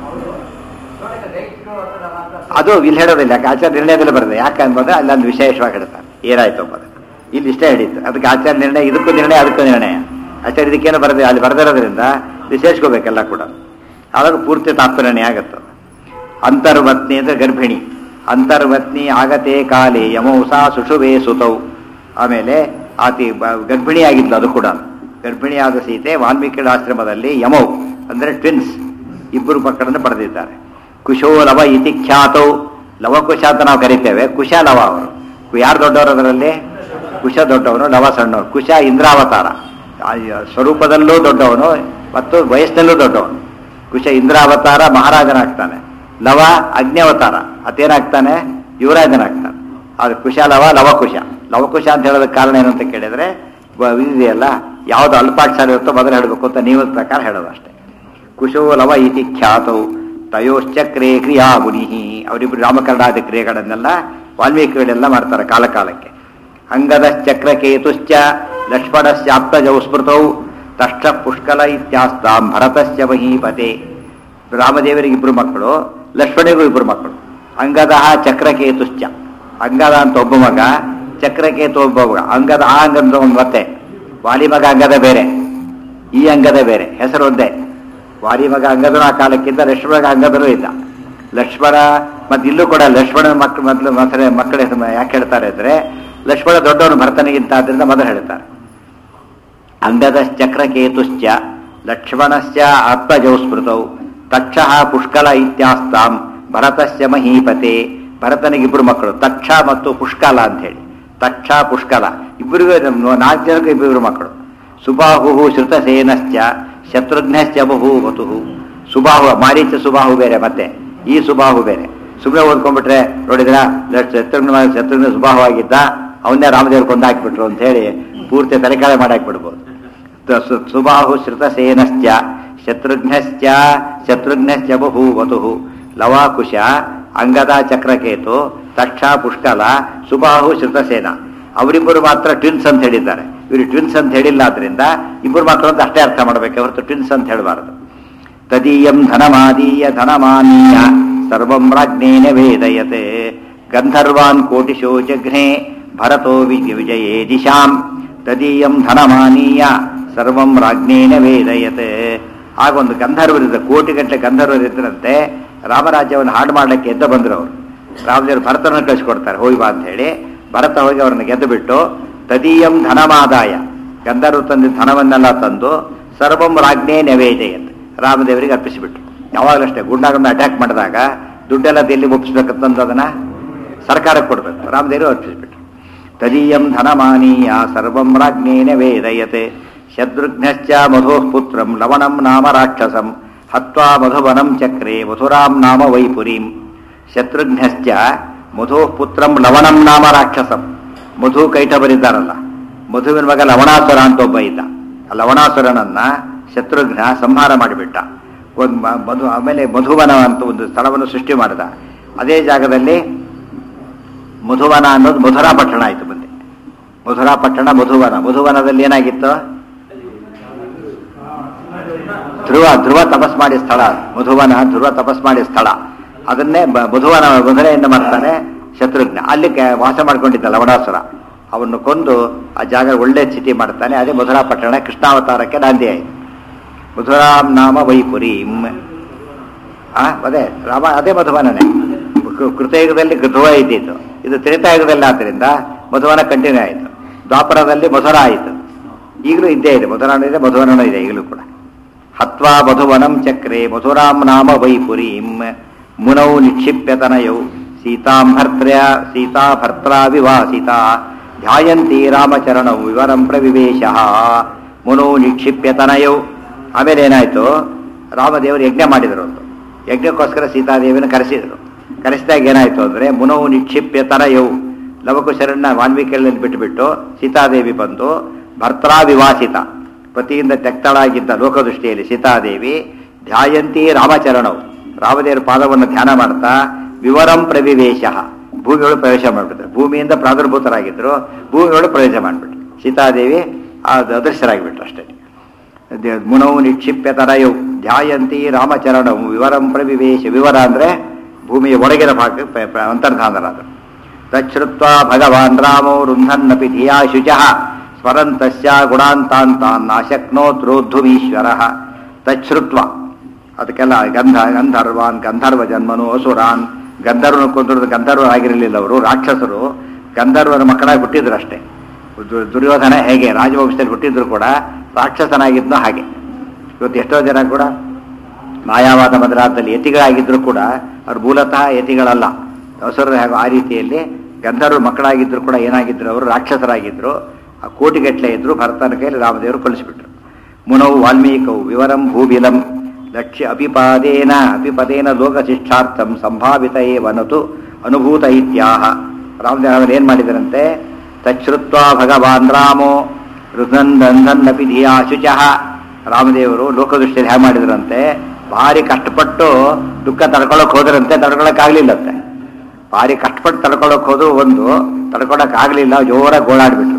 ಚುನಾಯಿತ ರೈತರು ಆ ಥರ ಮಾತಾಡ್ತಾರೆ. ಅದು ಇಲ್ಲಿ ಹೇಳೋದಿಲ್ಲ ಯಾಕೆ ಆಚಾರ ನಿರ್ಣಯದಲ್ಲಿ ಬರ್ತದೆ ಯಾಕೆ ಅನ್ಬೋದು ಅಲ್ಲೊಂದು ವಿಶೇಷವಾಗಿ ಹೇಳ್ತಾರೆ ಏನಾಯ್ತು ಅಂಬೋದು ಇಲ್ಲಿ ಇಷ್ಟೇ ಹಿಡಿತು ಅದಕ್ಕೆ ಆಚಾರ ನಿರ್ಣಯ ಇದಕ್ಕೂ ನಿರ್ಣಯ ಅದಕ್ಕೂ ನಿರ್ಣಯ ಆಚಾರ ಇದಕ್ಕೇನು ಬರದೆ ಅಲ್ಲಿ ಬರೆದಿರೋದ್ರಿಂದ ವಿಶೇಷಕೋಬೇಕೆಲ್ಲ ಕೂಡ ಆವಾಗ ಪೂರ್ತಿ ತಾತ್ಪರ್ಯನೇ ಆಗತ್ತೆ ಅಂತರ್ವತ್ನಿ ಅಂದ್ರೆ ಗರ್ಭಿಣಿ ಅಂತರ್ವತ್ನಿ ಆಗತೆ ಕಾಲೇ ಯಮೌಸಾ ಸುಷುವೆ ಸುತೌ ಆಮೇಲೆ ಆತಿ ಬ- ಗರ್ಭಿಣಿಯಾಗಿದ್ಲು ಅದು ಕೂಡ ಗರ್ಭಿಣಿಯಾದ ಸೀತೆ ವಾಲ್ಮೀಕಿ ಆಶ್ರಮದಲ್ಲಿ ಯಮೌ ಅಂದ್ರೆ ಟ್ವಿನ್ಸ್ ಇಬ್ಬರು ಮಕ್ಕಳನ್ನು ಪಡೆದಿದ್ದಾರೆ ಕುಶೋ ಲವ ಇತಿ ಖ್ಯಾತೌ ಲವಕುಶ ಅಂತ ನಾವು ಕರಿತೇವೆ ಕುಶ ಲವ ಅವರು ಕು- ಯಾರು ದೊಡ್ಡವರು ಅದರಲ್ಲಿ ಕುಶ ದೊಡ್ಡವನು ಲವ ಸಣ್ಣವನು ಕುಶ ಇಂದ್ರಾವತಾರ ಆ ಸ್ವರೂಪದಲ್ಲೂ ದೊಡ್ಡವನು ಮತ್ತು ವಯಸ್ಸಿನಲ್ಲೂ ದೊಡ್ಡವನು ಕುಶ ಇಂದ್ರಾವತಾರ ಮಹಾರಾಜನಾಗ್ತಾನೆ ಲವ ಅಗ್ನ್ಯವತಾರ ಅತೇನಾಗ್ತಾನೆ ಯುವರಾಜನಾಗ್ತಾನೆ ಅದು ಕುಶ ಲವ ಲವಕುಶ ಲವಕುಶ ಅಂತ ಹೇಳೋದಕ್ಕೆ ಕಾರಣ ಏನು ಅಂತ ಕೇಳಿದ್ರೆ ಬ- ಇದೆಯಲ್ಲ ಯಾವುದು ಅಲ್ಪಾಕ್ಷರ ಇರುತ್ತೋ ಮೊದಲು ಹೇಳಬೇಕು ಅಂತ ನೀವು ಪ್ರಕಾರ ಹೇಳೋದು ಅಷ್ಟೇ ಕುಶೋ ಲವ ಇತಿ ಖ್ಯಾತೌ ತಯೋಶ್ಚಕ್ರೇ ಕ್ರಿಯಾ ಮುನಿ ಅವರಿಬ್ಬರು ನಾಮಕರಣಾದಿ ಕ್ರಿಯೆಗಳನ್ನೆಲ್ಲ ವಾಲ್ಮೀಕಿಗಳೆಲ್ಲ ಮಾಡ್ತಾರೆ ಕಾಲ ಕಾಲಕ್ಕೆ ಅಂಗದ ಚಕ್ರಕೇತುಶ್ಚ ಲಕ್ಷ್ಮಣಸ್ಯಾಪ್ತಜೌ ಸ್ಮೃತೌ ತಷ್ಟ ಪುಷ್ಕಲ ಇತ್ಯಾಸ್ತಾಂ ಭರತಸ್ಯ ಮಹೀಪತೆ ರಾಮದೇವರಿಗೆ ಇಬ್ಬರು ಮಕ್ಕಳು ಲಕ್ಷ್ಮಣಿಗೂ ಇಬ್ಬರು ಮಕ್ಕಳು ಅಂಗದ ಚಕ್ರಕೇತುಶ್ಚ ಅಂಗದ ಅಂತ ಒಬ್ಬ ಮಗ ಚಕ್ರಕೇತು ಒಬ್ಬ ಮಗ ಅಂಗದ ಆ ಅಂಗದ ಒಂದು ಮತ್ತೆ ವಾಲಿ ಮಗ ಅಂಗದ ಬೇರೆ ಈ ಅಂಗದ ಬೇರೆ ಹೆಸರು ಒಂದೇ ವಾಲಿ ಮಗ ಅಂಗದನು ಆ ಕಾಲಕ್ಕಿಂತ ಲಕ್ಷ್ಮಣ ಅಂಗದನೂ ಇದ್ದ ಲಕ್ಷ್ಮಣ ಮತ್ತೆ ಇಲ್ಲೂ ಕೂಡ ಲಕ್ಷ್ಮಣನ ಮಕ್ಕಳು ಮೊದಲು ಮೊಸರೆ ಮಕ್ಕಳ ಹೆಸರು ಯಾಕೆ ಹೇಳ್ತಾರೆ ಅಂದ್ರೆ ಲಕ್ಷ್ಮಣ ದೊಡ್ಡವನು ಭರತನಿಗಿಂತ ಆದ್ರಿಂದ ಮೊದಲು ಹೇಳ್ತಾರೆ ಅಂಗದಶ್ಚಕ್ರಕೇತುಶ್ಚ ಲಕ್ಷ್ಮಣಸ್ಯ ಆತ್ಮಜೌ ಸ್ಮೃತೌ ತಕ್ಷ ಪುಷ್ಕಲ ಇತ್ಯಾಸ್ತಾಂ ಭರತಸ್ಯ ಮಹೀಪತೆ ಭರತನಿಗಿಬ್ಬರು ಮಕ್ಕಳು ತಕ್ಷ ಮತ್ತು ಪುಷ್ಕಲ ಅಂತ ಹೇಳಿ ತಕ್ಷ ಪುಷ್ಕಲ ಇಬ್ಬರಿಗೂ ನಮ್ಮ ನಾಲ್ಕು ಜನಕ್ಕೂ ಇಬ್ಬರು ಮಕ್ಕಳು ಸುಬಾಹು ಶ್ರುತಸೇನಶ್ಚ ಶತ್ರುಘ್ನಶ್ಚ ಬಹು ವತು ಸುಬಾಹು ಮಾರೀಚ ಸುಬಾಹು ಬೇರೆ ಮತ್ತೆ ಈ ಸುಬಾಹು ಬೇರೆ ಸುಮ್ಮನೆ ಓದ್ಕೊಂಡ್ಬಿಟ್ರೆ ನೋಡಿದ್ರ ಶತ್ರುಘ್ನ ಶತ್ರುಘ್ನ ಸುಬಾಹು ಆಗಿದ್ದ ಅವನ್ನೇ ರಾಮದೇವ್ರು ಕೊಂದು ಹಾಕ್ಬಿಟ್ರು ಅಂತ ಹೇಳಿ ಪೂರ್ತಿ ತಲೆಕಾಳೆ ಮಾಡಾಕ್ಬಿಡ್ಬೋದು ತ- ಸು- ಸುಬಾಹು ಶ್ರುತಸೇನಶ್ಚ ಶತ್ರುಘ್ನಶ್ಚ ಶತ್ರುಘ್ನಶ್ಚ ಬಹು ವತು ಲವಾಕುಶ ಅಂಗದ ಚಕ್ರಕೇತು ತಕ್ಷ ಪುಷ್ಕಲ ಸುಬಾಹು ಶ್ರುತಸೇನ ಅವರಿಬ್ಬರು ಮಾತ್ರ ಟ್ವಿನ್ಸ್ ಅಂತ ಹೇಳಿದ್ದಾರೆ ಇವರು ಟ್ವಿನ್ಸ್ ಅಂತ ಹೇಳಿಲ್ಲ ಆದ್ರಿಂದ ಇಬ್ಬರು ಮಕ್ಕಳು ಅಂತ ಅಷ್ಟೇ ಅರ್ಥ ಮಾಡಬೇಕು ಹೊರತು ಟ್ವಿನ್ಸ್ ಅಂತ ಹೇಳಬಾರದು ತದೀಯಂ ಧನಮಾದೀಯ ಧನಮಾನೀಯ ಸರ್ವಂ ರಾಜ್ಞೇನ ವೇದಯತೆ ಗಂಧರ್ವಾನ್ ಕೋಟಿಶೋ ಜಘ್ನೆ ಭರತೋ ವಿ- ವಿಜಯೇ ದಿಶಾಂ ತದೀಯಂ ಧನಮಾನೀಯ ಸರ್ವಂ ರಾಜ್ಞೇನ ವೇದಯತೆ ಆಗ ಒಂದು ಗಂಧರ್ವರಿದ್ದ ಕೋಟಿಗಟ್ಟಲೆ ಗಂಧರ್ವರಿದ್ದರಂತೆ ರಾಮರಾಜ್ಯವನ್ನು ಹಾಡು ಮಾಡಲಿಕ್ಕೆ ಎದ್ದು ಬಂದರು ಅವರು ರಾಮದೇವರು ಭರತನನ್ನು ಕಳಿಸ್ಕೊಡ್ತಾರೆ ಹೋಗಿ ಬಾ ಅಂತ ಹೇಳಿ ಭರತ ಹೋಗಿ ಅವರನ್ನು ಗೆದ್ದು ಬಿಟ್ಟು ತದೀಯಂ ಧನಮಾದಾಯ ಗಂಧರ್ವ ತಂದು ಧನವನ್ನೆಲ್ಲ ತಂದು ಸರ್ವಂ ರಾಜ್ಞೇ ನೈವೇದ್ಯಂತೆ ರಾಮದೇವರಿಗೆ ಅರ್ಪಿಸಿಬಿಟ್ರು ಯಾವಾಗಲೂ ಅಷ್ಟೇ ಗುಂಡಾಗನ್ನ ಅಟ್ಯಾಕ್ ಮಾಡಿದಾಗ ದುಡ್ಡೆಲ್ಲ ಎಲ್ಲಿ ಒಪ್ಪಿಸ್ಬೇಕಂತಂದು ಅದನ್ನ ಸರ್ಕಾರಕ್ಕೆ ಕೊಡಬೇಕು ರಾಮದೇವರು ಅರ್ಪಿಸಿಬಿಟ್ರು ತದೀಯಂ ಧನಮಾನೀಯ ಸರ್ವಂ ರಾಜ್ಞೇನ ವೇದಯತೆ ಶತ್ರುಘ್ನಶ್ಚ ಮಧೋಃ ಪುತ್ರಂ ಲವಣಂ ನಾಮ ರಾಕ್ಷಸಂ ಹತ್ವಾ ಮಧುವನಂ ಚಕ್ರೆ ಮಧುರಾಂ ನಾಮ ವೈಪುರೀಂ ಶತ್ರುಘ್ನಶ್ಚ ಮಧೋಃ ಪುತ್ರಂ ಲವಣಂ ನಾಮ ರಾಕ್ಷಸಂ ಮಧು ಕೈಟಬರಿದ್ದಾರಲ್ಲ ಮಧುವಿನ ಮಗ ಲವಣಾಸುರ ಅಂತ ಒಬ್ಬ ಇದ್ದ ಆ ಲವಣಾಸುರನನ್ನ ಶತ್ರುಘ್ನ ಸಂಹಾರ ಮಾಡಿಬಿಟ್ಟ ಒಂದು ಮ- ಮಧು ಆಮೇಲೆ ಮಧುವನ ಅಂತ ಒಂದು ಸ್ಥಳವನ್ನು ಸೃಷ್ಟಿ ಮಾಡಿದ ಅದೇ ಜಾಗದಲ್ಲಿ ಮಧುವನ ಅನ್ನೋದು ಮಧುರಾ ಪಟ್ಟಣ ಆಯಿತು ಮುಂದೆ ಮಧುರಾ ಪಟ್ಟಣ ಮಧುವನ ಮಧುವನದಲ್ಲಿ ಏನಾಗಿತ್ತು ಧ್ರುವ ಧ್ರುವ ತಪಸ್ ಮಾಡಿ ಸ್ಥಳ ಮಧುವನ ಧ್ರುವ ತಪಸ್ ಮಾಡಿ ಸ್ಥಳ ಅದನ್ನೇ ಬ- ಮಧುವನ ಮಧುರೆಯಿಂದ ಮಾಡ್ತಾನೆ ಶತ್ರುಘ್ನ ಅಲ್ಲಿ ಕ- ವಾಸ ಮಾಡ್ಕೊಂಡಿದ್ದ ಲವಣಾಸುರ ಅವನ್ನು ಕೊಂದು ಆ ಜಾಗ ಒಳ್ಳೆ ಸ್ಥಿತಿ ಮಾಡ್ತಾನೆ ಅದೇ ಮಧುರಾ ಪಟ್ಟಣ ಕೃಷ್ಣಾವತಾರಕ್ಕೆ ನಾಂದಿ ಆಯಿತು ಮಧುರಾಂ ನಾಮ ವೈಪುರೀಂ ಆ ಅದೇ ರಾಮ ಅದೇ ಮಧುವನನೇ ಕೃ- ಕೃತಯುಗದಲ್ಲಿ ಧ್ರುವ ಇದ್ದಿತ್ತು ಇದು ತ್ರೇತಾಯುಗದಲ್ಲಿ ಆದ್ದರಿಂದ ಮಧುವನ ಕಂಟಿನ್ಯೂ ಆಯಿತು ದ್ವಾಪರದಲ್ಲಿ ಮಧುರ ಆಯಿತು ಈಗಲೂ ಇದ್ದೇ ಇದೆ ಮಧುರನೂ ಇದೆ ಮಧುವನೂ ಇದೆ ಈಗಲೂ ಕೂಡ ಹತ್ವಾ ಮಧುವನಂ ಚಕ್ರೆ ಮಧುರಾಂ ನಾಮ ವೈಪುರೀಂ ಮುನೌ ನಿಕ್ಷಿಪ್ಯತನಯೌ ಸೀತಾಂ ಭರ್ತ್ರ್ಯ ಸೀತಾ ಭರ್ತ್ರಾ ವಿವಾಸಿತಾ ಧ್ಯಾಯಂತಿ ರಾಮಚರಣೌ ವಿವರಂ ಪ್ರವಿವೇಶ ಮುನೌ ನಿಕ್ಷಿಪ್ಯತನಯೌ ಆಮೇಲೆ ಏನಾಯ್ತು ರಾಮದೇವರು ಯಜ್ಞ ಮಾಡಿದರು ಒಂದು ಯಜ್ಞಕ್ಕೋಸ್ಕರ ಸೀತಾದೇವಿನ ಕರೆಸಿದರು ಕರೆಸಿದಾಗ ಏನಾಯ್ತು ಅಂದ್ರೆ ಮುನೌ ನಿಕ್ಷಿಪ್ಯ ತನಯೌ ಲವಕುಶರನ್ನ ವಾಲ್ಮೀಕಿಯಲ್ಲಿ ಬಿಟ್ಟುಬಿಟ್ಟು ಸೀತಾದೇವಿ ಬಂದು ಭರ್ತ್ರಾ ವಿವಾಸಿತ ಪತಿಯಿಂದ ತೆಕ್ತಳಾಗಿದ್ದ ಲೋಕದೃಷ್ಟಿಯಲ್ಲಿ ಸೀತಾದೇವಿ ಧ್ಯಾಯಂತಿ ರಾಮಚರಣವು ರಾಮದೇವರ ಪಾದವನ್ನು ಧ್ಯಾನ ಮಾಡ್ತಾ ವಿವರಂ ಪ್ರವಿವೇಶ ಭೂಮಿಯೊಳಗೆ ಪ್ರವೇಶ ಮಾಡಿಬಿಟ್ರು ಭೂಮಿಯಿಂದ ಪ್ರಾದುರ್ಭೂತರಾಗಿದ್ರು ಭೂಮಿಯೊಳಗೆ ಪ್ರವೇಶ ಮಾಡಿಬಿಟ್ರು ಸೀತಾದೇವಿ ಆ ಅದೃಶ್ಯರಾಗಿಬಿಟ್ರು ಅಷ್ಟೇ ದ- ಮುನೌ ನಿಕ್ಷಿಪ್ಯ ತರಯೌ ಧ್ಯಾಯಂತಿ ರಾಮಚರಣವು ವಿವರಂ ಪ್ರವಿವೇಶ ವಿವರ ಅಂದ್ರೆ ಭೂಮಿಯ ಒಳಗಿನ ಭಾಗ ಪ- ಪ- ಅಂತರ್ಧಾನರಾದರು ತಚ್ಛ್ರುತ್ವ ಭಗವಾನ್ ರಾಮೋ ರುಂಧನ್ನಪಿ ಧಿಯಾ ಶುಚಃ ಸ್ವರಂತಸ್ಯ ಗುಣಾಂತಾಂತಾನ್ ನಾಶಕ್ನೋತ್ರೋದ್ಧುಮೀಶ್ವರ ತಚ್ಛ್ರುತ್ವ ಅದಕ್ಕೆಲ್ಲ ಗಂಧ ಗಂಧರ್ವಾನ್ ಗಂಧರ್ವ ಜನ್ಮನು ಅಸುರಾನ್ ಗಂಧರ್ವನ ಕೊಂದಿರೋದು ಗಂಧರ್ವ ಆಗಿರಲಿಲ್ಲ ಅವರು ರಾಕ್ಷಸರು ಗಂಧರ್ವನ ಮಕ್ಕಳಾಗಿ ಹುಟ್ಟಿದ್ರು ಅಷ್ಟೇ ದು- ದುರ್ಯೋಧನ ಹೇಗೆ ರಾಜವಂಶದಲ್ಲಿ ಹುಟ್ಟಿದ್ರು ಕೂಡ ರಾಕ್ಷಸನಾಗಿದ್ನೋ ಹಾಗೆ ಇವತ್ತು ಎಷ್ಟೋ ಜನ ಕೂಡ ಮಾಯಾವಾದ ಮದರಾದಲ್ಲಿ ಯತಿಗಳಾಗಿದ್ರು ಕೂಡ ಅವ್ರು ಮೂಲತಃ ಯತಿಗಳಲ್ಲ ಅಸುರರು ಹಾಗೂ ಆ ರೀತಿಯಲ್ಲಿ ಗಂಧರ್ವ ಮಕ್ಕಳಾಗಿದ್ರು ಕೂಡ ಏನಾಗಿದ್ರು ಅವರು ರಾಕ್ಷಸರಾಗಿದ್ರು ಆ ಕೋಟಿಗಟ್ಟಲೆ ಇದ್ರು ಭರತನ ಕೈಯಲ್ಲಿ ರಾಮದೇವರು ಕೊಲಿಸಿಬಿಟ್ರು ಮುನವು ವಾಲ್ಮೀಕವು ವಿವರಂ ಭೂಬಿಲಂ ಲಕ್ಷ್ಯ ಅಪಿಪಾದೇನ ಅಪಿಪದೇನ ಲೋಕಶಿಷ್ಟಾರ್ಥಂ ಸಂಭಾವಿತ ಏವನತು ಅನುಭೂತ ಇತ್ಯಾಹ ರಾಮದೇವರು ಏನ್ ಮಾಡಿದರಂತೆ ತಚ್ಛ್ರುತ್ವ ಭಗವಾನ್ ರಾಮೋ ರುಧನ್ದನ್ನಪಿ ಧಿಯಾ ಶುಚಃ ರಾಮದೇವರು ಲೋಕದೃಷ್ಟಿಯಲ್ಲಿ ಹೇಗೆ ಮಾಡಿದ್ರಂತೆ ಭಾರಿ ಕಷ್ಟಪಟ್ಟು ದುಃಖ ತಡ್ಕೊಳಕ್ ಹೋದ್ರಂತೆ ತಡ್ಕೊಳಕ್ ಆಗ್ಲಿಲ್ಲಂತೆ ಭಾರಿ ಕಷ್ಟಪಟ್ಟು ತಡ್ಕೊಳಕ್ ಹೋದ್ರು ಒಂದು ತಡ್ಕೊಳಕ್ ಆಗ್ಲಿಲ್ಲ ಜೋರಾಗಿ ಗೋಳಾಡ್ಬಿಟ್ರು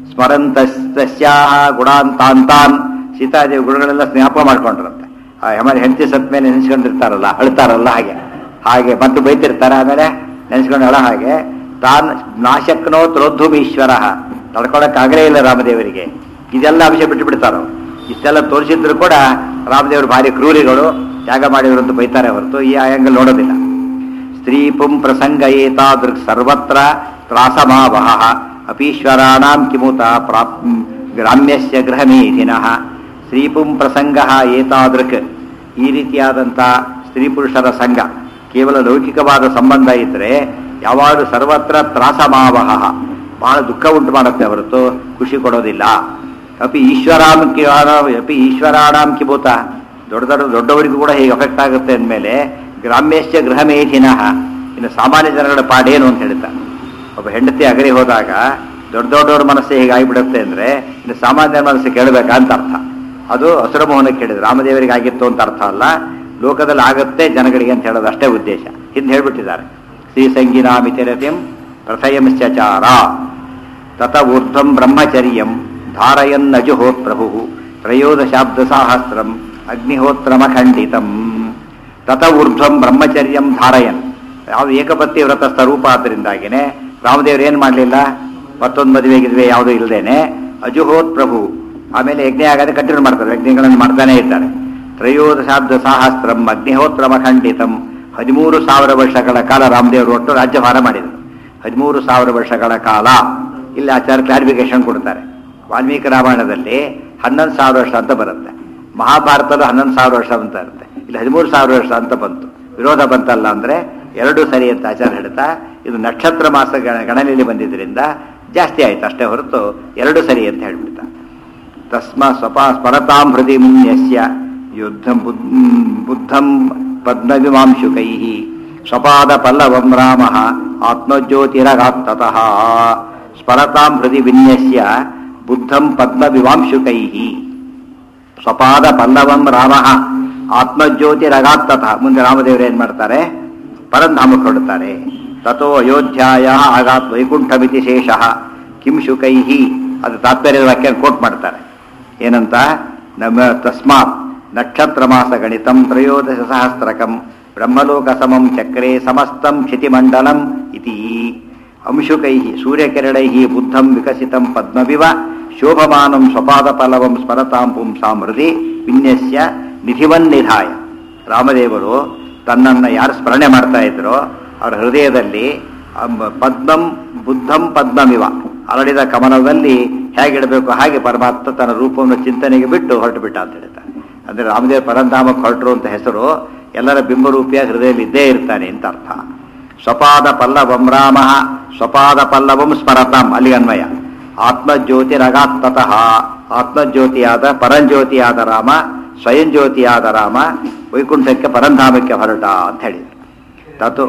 ಸ್ಮರಂತಸ್ಯಾಹ ಗುಣಾಂತಾಂತಾನ್ ಸೀತಾದೇವಿ ಗುಣಗಳೆಲ್ಲ ಜ್ಞಾಪಕ ಮಾಡ್ಕೊಂಡ್ರಂತೆ ಆ ಆಮೇಲೆ ಹೆಂಡತಿ ಸತ್ ಮೇಲೆ ನೆನೆಸ್ಕೊಂಡಿರ್ತಾರಲ್ಲ ಅಳ್ತಾರಲ್ಲ ಹಾಗೆ ಹಾಗೆ ಮತ್ತು ಬೈತಿರ್ತಾರೆ ಆಮೇಲೆ ನೆನೆಸ್ಕೊಂಡು ಅಳ ಹಾಗೆ ತಾನ್ ನಾಶಕ್ನೋ ತ್ರೋದ್ಧುಮೀಶ್ವರ ತಡ್ಕೊಳಕ್ಕಾಗಲೇ ಇಲ್ಲ ರಾಮದೇವರಿಗೆ ಇದೆಲ್ಲ ಅಂಶ ಬಿಟ್ಟು ಬಿಡ್ತಾರೋ ಇಷ್ಟೆಲ್ಲ ತೋರಿಸಿದ್ರು ಕೂಡ ರಾಮದೇವರು ಭಾರಿ ಕ್ರೂರಿಗಳು ತ್ಯಾಗ ಮಾಡಿದ್ರು ಅಂತ ಬೈತಾರೆ ಹೊರತು ಈ ಆಯಂಗಲ್ ನೋಡೋದಿಲ್ಲ ಸ್ತ್ರೀ ಪುಂ ಪ್ರಸಂಗ ಏತಾದೃಕ್ ಸರ್ವತ್ರ ತ್ರಾಸಮಾವಹ ಅಪೀಶ್ವರಾಣಾಂ ಕಿಮುತ ಪ್ರಾಪ್ ಗ್ರಾಮ್ಯಸ್ಯ ಗೃಹಮೇಧಿನಃ ಸ್ತ್ರೀ ಪುಂ ಪ್ರಸಂಗ ಏತಾದೃಕ್ ಈ ರೀತಿಯಾದಂಥ ಸ್ತ್ರೀ ಪುರುಷರ ಸಂಘ ಕೇವಲ ಲೌಕಿಕವಾದ ಸಂಬಂಧ ಇದ್ರೆ ಯಾವಾಗಲೂ ಸರ್ವತ್ರ ತ್ರಾಸಮಾವಹ ಬಹಳ ದುಃಖ ಉಂಟು ಮಾಡುತ್ತೆ ಹೊರತು ಖುಷಿ ಕೊಡೋದಿಲ್ಲ ಅಪಿ ಈಶ್ವರಾಮ್ ಕಿ ಅಪಿ ಈಶ್ವರಾಣಾಂ ಕಿಭೂತ ದೊಡ್ಡ ದೊಡ್ಡ ದೊಡ್ಡವರಿಗೂ ಕೂಡ ಹೇಗೆ ಅಫೆಕ್ಟ್ ಆಗುತ್ತೆ ಅಂದಮೇಲೆ ಗ್ರಾಮ್ಯಶ್ಚ ಗೃಹಮೇಧಿನಃ ಇನ್ನು ಸಾಮಾನ್ಯ ಜನಗಳ ಪಾಡೇನು ಅಂತ ಹೇಳ್ತಾರೆ ಒಬ್ಬ ಹೆಂಡತಿ ಅಗರಿ ಹೋದಾಗ ದೊಡ್ಡ ದೊಡ್ಡವ್ರ ಮನಸ್ಸು ಹೇಗಾಗಿಬಿಡುತ್ತೆ ಅಂದ್ರೆ ಇನ್ನು ಸಾಮಾನ್ಯ ಮನಸ್ಸು ಕೇಳಬೇಕಾ ಅಂತ ಅರ್ಥ ಅದು ಹಸುರ ಮೋಹನಕ್ಕೆ ಕೇಳಿದ್ರು ರಾಮದೇವರಿಗೆ ಆಗಿತ್ತು ಅಂತ ಅರ್ಥ ಅಲ್ಲ ಲೋಕದಲ್ಲಿ ಆಗುತ್ತೆ ಜನಗಳಿಗೆ ಅಂತ ಹೇಳೋದು ಅಷ್ಟೇ ಉದ್ದೇಶ ಹಿಂದೆ ಹೇಳ್ಬಿಟ್ಟಿದ್ದಾರೆ ಶ್ರೀ ಸಂಗೀನಾಮಿತಿರತಿಂ ಪ್ರಥಯಂಶ್ಚಾರ ತತ ಊರ್ಧ್ವಂ ಬ್ರಹ್ಮಚರ್ಯಂ ಧಾರಯನ್ನಜುಹೋತ್ ಪ್ರಭು ತ್ರಯೋದಶಾಬ್ದ ಸಾಹಸ್ರಂ ಅಗ್ನಿಹೋತ್ರಮಖಂಡಿತಂ ತತ ಊರ್ಧ್ವಂ ಬ್ರಹ್ಮಚರ್ಯಂ ಧಾರಯನ್ ಯಾವುದು ಏಕಪತ್ನಿ ವ್ರತ ಸ್ವರೂಪ ಆದ್ದರಿಂದಾಗಿನೇ ರಾಮದೇವ್ರು ಏನು ಮಾಡಲಿಲ್ಲ ಮತ್ತೊಂದು ಮದುವೆ ಗಿದುವೆ ಯಾವುದೂ ಇಲ್ಲದೇನೆ ಅಜುಹೋತ್ ಪ್ರಭು ಆಮೇಲೆ ಯಜ್ಞ ಆಗದೆ ಕಂಟಿನ್ಯೂ ಮಾಡ್ತಾರೆ ಯಜ್ಞಗಳನ್ನು ಮಾಡ್ತಾನೆ ಇರ್ತಾರೆ ತ್ರಯೋದಶಾಬ್ದ ಸಾಹಸ್ರಂ ಅಗ್ನಿಹೋತ್ರಮಖಂಡಿತಂ ಹದಿಮೂರು ಸಾವಿರ ವರ್ಷಗಳ ಕಾಲ ರಾಮದೇವರು ಒಟ್ಟು ರಾಜ್ಯಭಾರ ಮಾಡಿದರು ಹದಿಮೂರು ಸಾವಿರ ವರ್ಷಗಳ ಕಾಲ ಇಲ್ಲಿ ಆಚಾರ್ಯ ಕ್ಲಾರಿಫಿಕೇಶನ್ ಕೊಡ್ತಾರೆ ವಾಲ್ಮೀಕಿ ರಾಮಾಯಣದಲ್ಲಿ ಹನ್ನೊಂದು ಸಾವಿರ ವರ್ಷ ಅಂತ ಬರುತ್ತೆ ಮಹಾಭಾರತದ ಹನ್ನೊಂದು ಸಾವಿರ ವರ್ಷ ಅಂತ ಇರುತ್ತೆ ಇಲ್ಲಿ ಹದಿಮೂರು ಸಾವಿರ ವರ್ಷ ಅಂತ ಬಂತು ವಿರೋಧ ಬಂತಲ್ಲ ಅಂದ್ರೆ ಎರಡು ಸರಿ ಅಂತ ಆಚಾರ್ಯ ಹೇಳ್ತಾ ಇದು ನಕ್ಷತ್ರ ಮಾಸ ಗಣ- ಗಣನೆಯಲ್ಲಿ ಬಂದಿದ್ದರಿಂದ ಜಾಸ್ತಿ ಆಯ್ತು ಅಷ್ಟೇ ಹೊರತು ಎರಡು ಸರಿ ಅಂತ ಹೇಳ್ಬಿಡ್ತಾ ತಸ್ಮ ಸ್ವಪ ಸ್ಮರತಾಂ ಹೃದಯ ಮುನ್ಯಸ್ಯ ಯುದ್ಧಂ ಬುದ್- ಬುದ್ಧಂ ಪದ್ಮವಿಮಾಂಶುಕೈ ಸ್ವಪಾದ ಪಲ್ಲವಂ ರಾಮ ಆತ್ಮಜ್ಯೋತಿರಗಾತ್ತತಃ ಸ್ಮರತಾಂ ಹೃದಯ ವಿನ್ಯಸ್ಯ ಬುದ್ಧಂ ಪದ್ಮವಿಮಾಂಶುಕೈ ಸ್ವಪಾದ ಪಲ್ಲವಂ ರಾಮ ಆತ್ಮಜ್ಯೋತಿರಗಾತ್ತತಃ ಮುಂದೆ ರಾಮದೇವರು ಏನ್ ಮಾಡ್ತಾರೆ ಪರಂಧಾಮಕ್ಕೆ ಹೊರಡ್ತಾರೆ ತಥೋ ಅಯೋಧ್ಯಾಯ ಆಗಾತ್ ವೈಕುಂಠಮಿತಿ ಶೇಷಃ ಕಿಂ ಶುಕೈಹಿ ಅದು ತಾತ್ಪರ್ಯದ ವಾಕ್ಯ ಕೋಟ್ ಮಾಡ್ತಾರೆ ಏನಂತ ನಮ್ಮ ತಸ್ಮಾತ್ ನಕ್ಷತ್ರ ಮಾಸ ಗಣಿತಂ ತ್ರಯೋದಶ ಸಹಸ್ರಕಂ ಬ್ರಹ್ಮಲೋಕ ಸಮಂ ಚಕ್ರೆ ಸಮಸ್ತಂ ಕ್ಷಿತಿಮಂಡಲಂ ಇತಿ ಅಂಶುಕೈ ಸೂರ್ಯಕಿರಣೈ ಬುದ್ಧಂ ವಿಕಸಿತಂ ಪದ್ಮವಿವ ಶೋಭಮಾನಂ ಸ್ವಪಾದ ಪಲ್ಲವಂ ಸ್ಮರತಾಂ ಪುಂಸಾಂ ಹೃದಯ ವಿನ್ಯಸ್ಯ ನಿಧಿವನ್ನಿಧಾಯ ರಾಮದೇವರು ತನ್ನನ್ನು ಯಾರು ಸ್ಮರಣೆ ಮಾಡ್ತಾ ಇದ್ರೋ ಅವರ ಹೃದಯದಲ್ಲಿ ಅಮ್- ಪದ್ಮಂ ಬುದ್ಧಂ ಪದ್ಮಮಿವ ಅರಳಿದ ಕಮಲದಲ್ಲಿ ಹೇಗಿಡಬೇಕು ಹಾಗೆ ಪರಮಾತ್ಮ ತನ್ನ ರೂಪವನ್ನು ಚಿಂತನೆಗೆ ಬಿಟ್ಟು ಹೊರಟು ಬಿಟ್ಟ ಅಂತ ಹೇಳ್ತಾರೆ ಅಂದ್ರೆ ರಾಮದೇವ ಪರಂಧಾಮಕ್ಕೆ ಹೊರಟರು ಅಂತ ಹೆಸರು ಎಲ್ಲರ ಬಿಂಬರೂಪಿಯ ಹೃದಯದಲ್ಲಿ ಇದ್ದೇ ಇರ್ತಾನೆ ಅಂತ ಅರ್ಥ ಸ್ವಪಾದ ಪಲ್ಲವಂ ರಾಮ ಸ್ವಪಾದ ಪಲ್ಲವಂ ಸ್ಮರತಾಂ ಅಲ್ಲಿ ಅನ್ವಯ ಆತ್ಮಜ್ಯೋತಿರಗಾತ್ತತಃ ಆತ್ಮಜ್ಯೋತಿಯಾದ ಪರಂಜ್ಯೋತಿಯಾದ ರಾಮ ಸ್ವಯಂ ಜ್ಯೋತಿಯಾದ ರಾಮ ವೈಕುಂಠಕ್ಕೆ ಪರಂಧಾಮಕ್ಕೆ ಹೊರಟ ಅಂತ ಹೇಳಿದ್ರು ತತು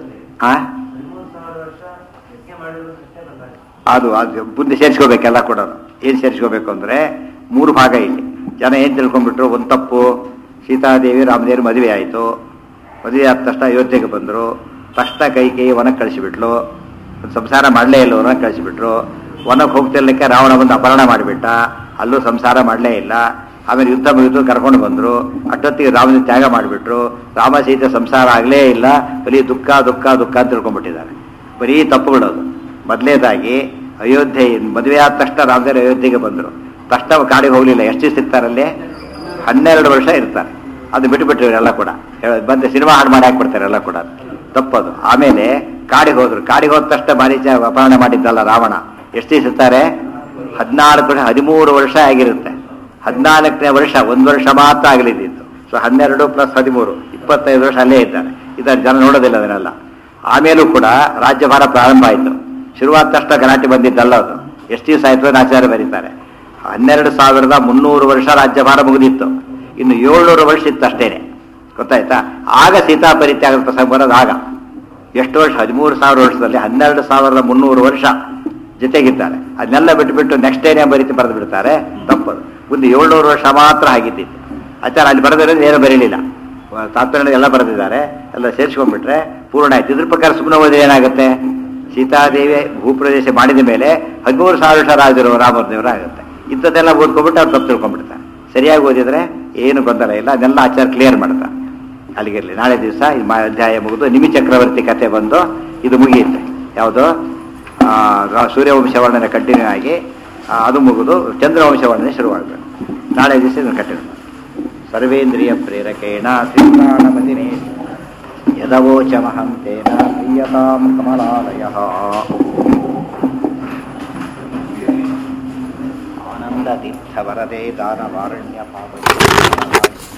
ಆ ಹದಿಮೂರು ಸಾವಿರ ವರ್ಷ ಯಜ್ಞ ಮಾಡಿದ್ರು ಅಷ್ಟೇ ಬಂದಾಗ ಅದು ಅದು ಮುಂದೆ ಸೇರಿಸ್ಕೋಬೇಕೆಲ್ಲ ಕೂಡ ಏನು ಸೇರಿಸ್ಕೋಬೇಕು ಅಂದ್ರೆ ಮೂರು ಭಾಗ ಇಲ್ಲಿ ಜನ ಏನು ತಿಳ್ಕೊಂಡ್ಬಿಟ್ರು ಒಂದು ತಪ್ಪು ಸೀತಾದೇವಿ ರಾಮದೇವಿ ಮದುವೆ ಆಯಿತು ಮದುವೆ ಆದ ತಕ್ಷಣ ಅಯೋಧ್ಯೆಗೆ ಬಂದರು ತಕ್ಷಣ ಕೈ ಕೈ ವನಕ್ಕೆ ಕಳಿಸಿಬಿಟ್ಲು ಒಂದು ಸಂಸಾರ ಮಾಡಲೇ ಇಲ್ಲ ವನಕ್ಕೆ ಕಳಿಸಿಬಿಟ್ರು ವನಕ್ಕೆ ಹೋಗ್ತಿರ್ಲಿಕ್ಕೆ ರಾವಣ ಬಂದು ಅಪಹರಣ ಮಾಡಿಬಿಟ್ಟ ಅಲ್ಲೂ ಸಂಸಾರ ಮಾಡಲೇ ಇಲ್ಲ ಆಮೇಲೆ ಯುದ್ಧ ಮುಗಿದು ಕರ್ಕೊಂಡು ಬಂದರು ಅಷ್ಟೊತ್ತಿಗೆ ರಾಮನ ತ್ಯಾಗ ಮಾಡಿಬಿಟ್ರು ರಾಮ ಸೀತೆ ಸಂಸಾರ ಆಗಲೇ ಇಲ್ಲ ಬರೀ ದುಃಖ ದುಃಖ ದುಃಖ ಅಂತ ತಿಳ್ಕೊಂಡ್ಬಿಟ್ಟಿದ್ದಾರೆ ಬರೀ ತಪ್ಪುಗಳದು ಮೊದಲನೇದಾಗಿ ಅಯೋಧ್ಯೆ ಮದುವೆ ಆದ ತಕ್ಷಣ ರಾಮದೇವರು ಅಯೋಧ್ಯೆಗೆ ಬಂದರು ತಕ್ಷಣ ಕಾಡಿಗೆ ಹೋಗಲಿಲ್ಲ ಎಷ್ಟು ದಿವಸ ಇರ್ತಾರಲ್ಲಿ ಹನ್ನೆರಡು ವರ್ಷ ಇರ್ತಾರೆ ಅದು ಬಿಟ್ಟುಬಿಟ್ರು ಇವರೆಲ್ಲ ಕೂಡ ಹೇಳ- ಬಂದು ಸಿನಿಮಾ ಹಾಡು ಮಾಡಿ ಹಾಕ್ಬಿಡ್ತಾರೆ ಎಲ್ಲ ಕೂಡ ತಪ್ಪದು ಆಮೇಲೆ ಕಾಡಿಗೆ ಹೋದ್ರು ಕಾಡಿಗೆ ಹೋದ ತಕ್ಷಣ ಮಾರೀಚ ಅಪಹರಣ ಮಾಡಿದ್ದಲ್ಲ ರಾವಣ ಎಷ್ಟು ದಿವಸ ಇರ್ತಾರೆ ಹದಿನಾಲ್ಕು ವರ್ಷ ಹದಿಮೂರು ವರ್ಷ ಆಗಿರುತ್ತೆ ಹದಿನಾಲ್ಕನೇ ವರ್ಷ ಒಂದು ವರ್ಷ ಮಾತ್ರ ಆಗಲಿದ್ದಿತ್ತು ಸೊ ಹನ್ನೆರಡು ಪ್ಲಸ್ ಹದಿಮೂರು ಇಪ್ಪತ್ತೈದು ವರ್ಷ ಅಲ್ಲೇ ಇದ್ದಾರೆ ಇದರ ಜನ ನೋಡೋದಿಲ್ಲ ಅದನ್ನೆಲ್ಲ ಆಮೇಲೂ ಕೂಡ ರಾಜ್ಯಭಾರ ಪ್ರಾರಂಭ ಆಯಿತು ಶುರುವಾದ ತಕ್ಷಣ ಗಲಾಟೆ ಬಂದಿದ್ದಲ್ಲ ಅದು ಎಷ್ಟು ದಿವಸ ಆಯ್ತು ಅಂತ ಆಚಾರ್ಯ ಬರೀತಾರೆ ಹನ್ನೆರಡು ಸಾವಿರದ ಮುನ್ನೂರು ವರ್ಷ ರಾಜ್ಯಭಾರ ಮುಗಿದಿತ್ತು ಇನ್ನು ಏಳ್ನೂರು ವರ್ಷ ಇತ್ತು ಅಷ್ಟೇನೆ ಗೊತ್ತಾಯ್ತಾ ಆಗ ಸೀತಾ ಪರಿತ್ಯಾಗದ ಪ್ರಸಂಗ ಬರೋದು ಆಗ ಎಷ್ಟು ವರ್ಷ ಹದಿಮೂರು ಸಾವಿರ ವರ್ಷದಲ್ಲಿ ಹನ್ನೆರಡು ಸಾವಿರದ ಮುನ್ನೂರು ವರ್ಷ ಜೊತೆಗಿದ್ದಾರೆ ಅದನ್ನೆಲ್ಲ ಬಿಟ್ಟುಬಿಟ್ಟು ನೆಕ್ಸ್ಟ್ ಡೇನೇ ಬರೀತಿ ಬರೆದು ಬಿಡ್ತಾರೆ ತಪ್ಪದು ಮುಂದೆ ಏಳ್ನೂರು ವರ್ಷ ಮಾತ್ರ ಆಗಿದ್ದಿತ್ತು ಆಚಾರ ಅಲ್ಲಿ ಬರೆದಿರೋದು ಏನು ಬರೀಲಿಲ್ಲ ತಾತ್ಪರ್ಯ ಎಲ್ಲ ಬರೆದಿದ್ದಾರೆ ಎಲ್ಲ ಸೇರಿಸ್ಕೊಂಡ್ಬಿಟ್ರೆ ಪೂರ್ಣ ಆಯ್ತು ಇದ್ರ ಪ್ರಕಾರ ಸುಮ್ಮನೆ ಓದಿ ಏನಾಗುತ್ತೆ ಸೀತಾದೇವಿ ಭೂಪ್ರದೇಶ ಮಾಡಿದ ಮೇಲೆ ಹದಿಮೂರು ಸಾವಿರ ವರ್ಷ ರಾಜರು ರಾಮದೇವರ ಆಗುತ್ತೆ ಇಂಥದ್ದೆಲ್ಲ ಓದ್ಕೊಂಡ್ಬಿಟ್ಟು ಅವ್ರು ತಪ್ಪು ತಿಳ್ಕೊಂಡ್ಬಿಡ್ತಾರೆ ಸರಿಯಾಗಿ ಓದಿದ್ರೆ ಏನು ಗೊಂದಲ ಇಲ್ಲ ಅದನ್ನೆಲ್ಲ ಆಚಾರ ಕ್ಲಿಯರ್ ಮಾಡ್ತಾರೆ ಅಲ್ಲಿಗಿರಲಿ ನಾಳೆ ದಿವಸ ಈ ಮಾ- ಅಧ್ಯಾಯ ಮುಗಿದು ನಿಮಿ ಚಕ್ರವರ್ತಿ ಕಥೆ ಬಂದು ಇದು ಮುಗಿಯುತ್ತೆ ಯಾವುದು ಆ, ರಾ- ಸೂರ್ಯವಂಶ ವರ್ಣನೆ ಕಂಟಿನ್ಯೂ ಆಗಿ ಆ, ಅದು ಮುಗಿದು ಚಂದ್ರವಂಶ ವರ್ಣನೆ ಶುರುವಾಗಬೇಕು ನಾಳೆ ದಿವಸ ಇದನ್ನು ಕಂಟಿನ್ಯೂ ಮಾಡಿ ಸರ್ವೇಂದ್ರಿಯ ಪ್ರೇರಕೇಣ ಶ್ರೀಪ್ರಾಣಪತಿನೇ ಯದವೋಚಮಹಂ ತೇನ ಪ್ರಿಯತಾಂ ಕಮಲಾಲಯ ಆನಂದತೀರ್ಥವರದೆ ದಾನವಾರಣ್ಯ ಪಾಪ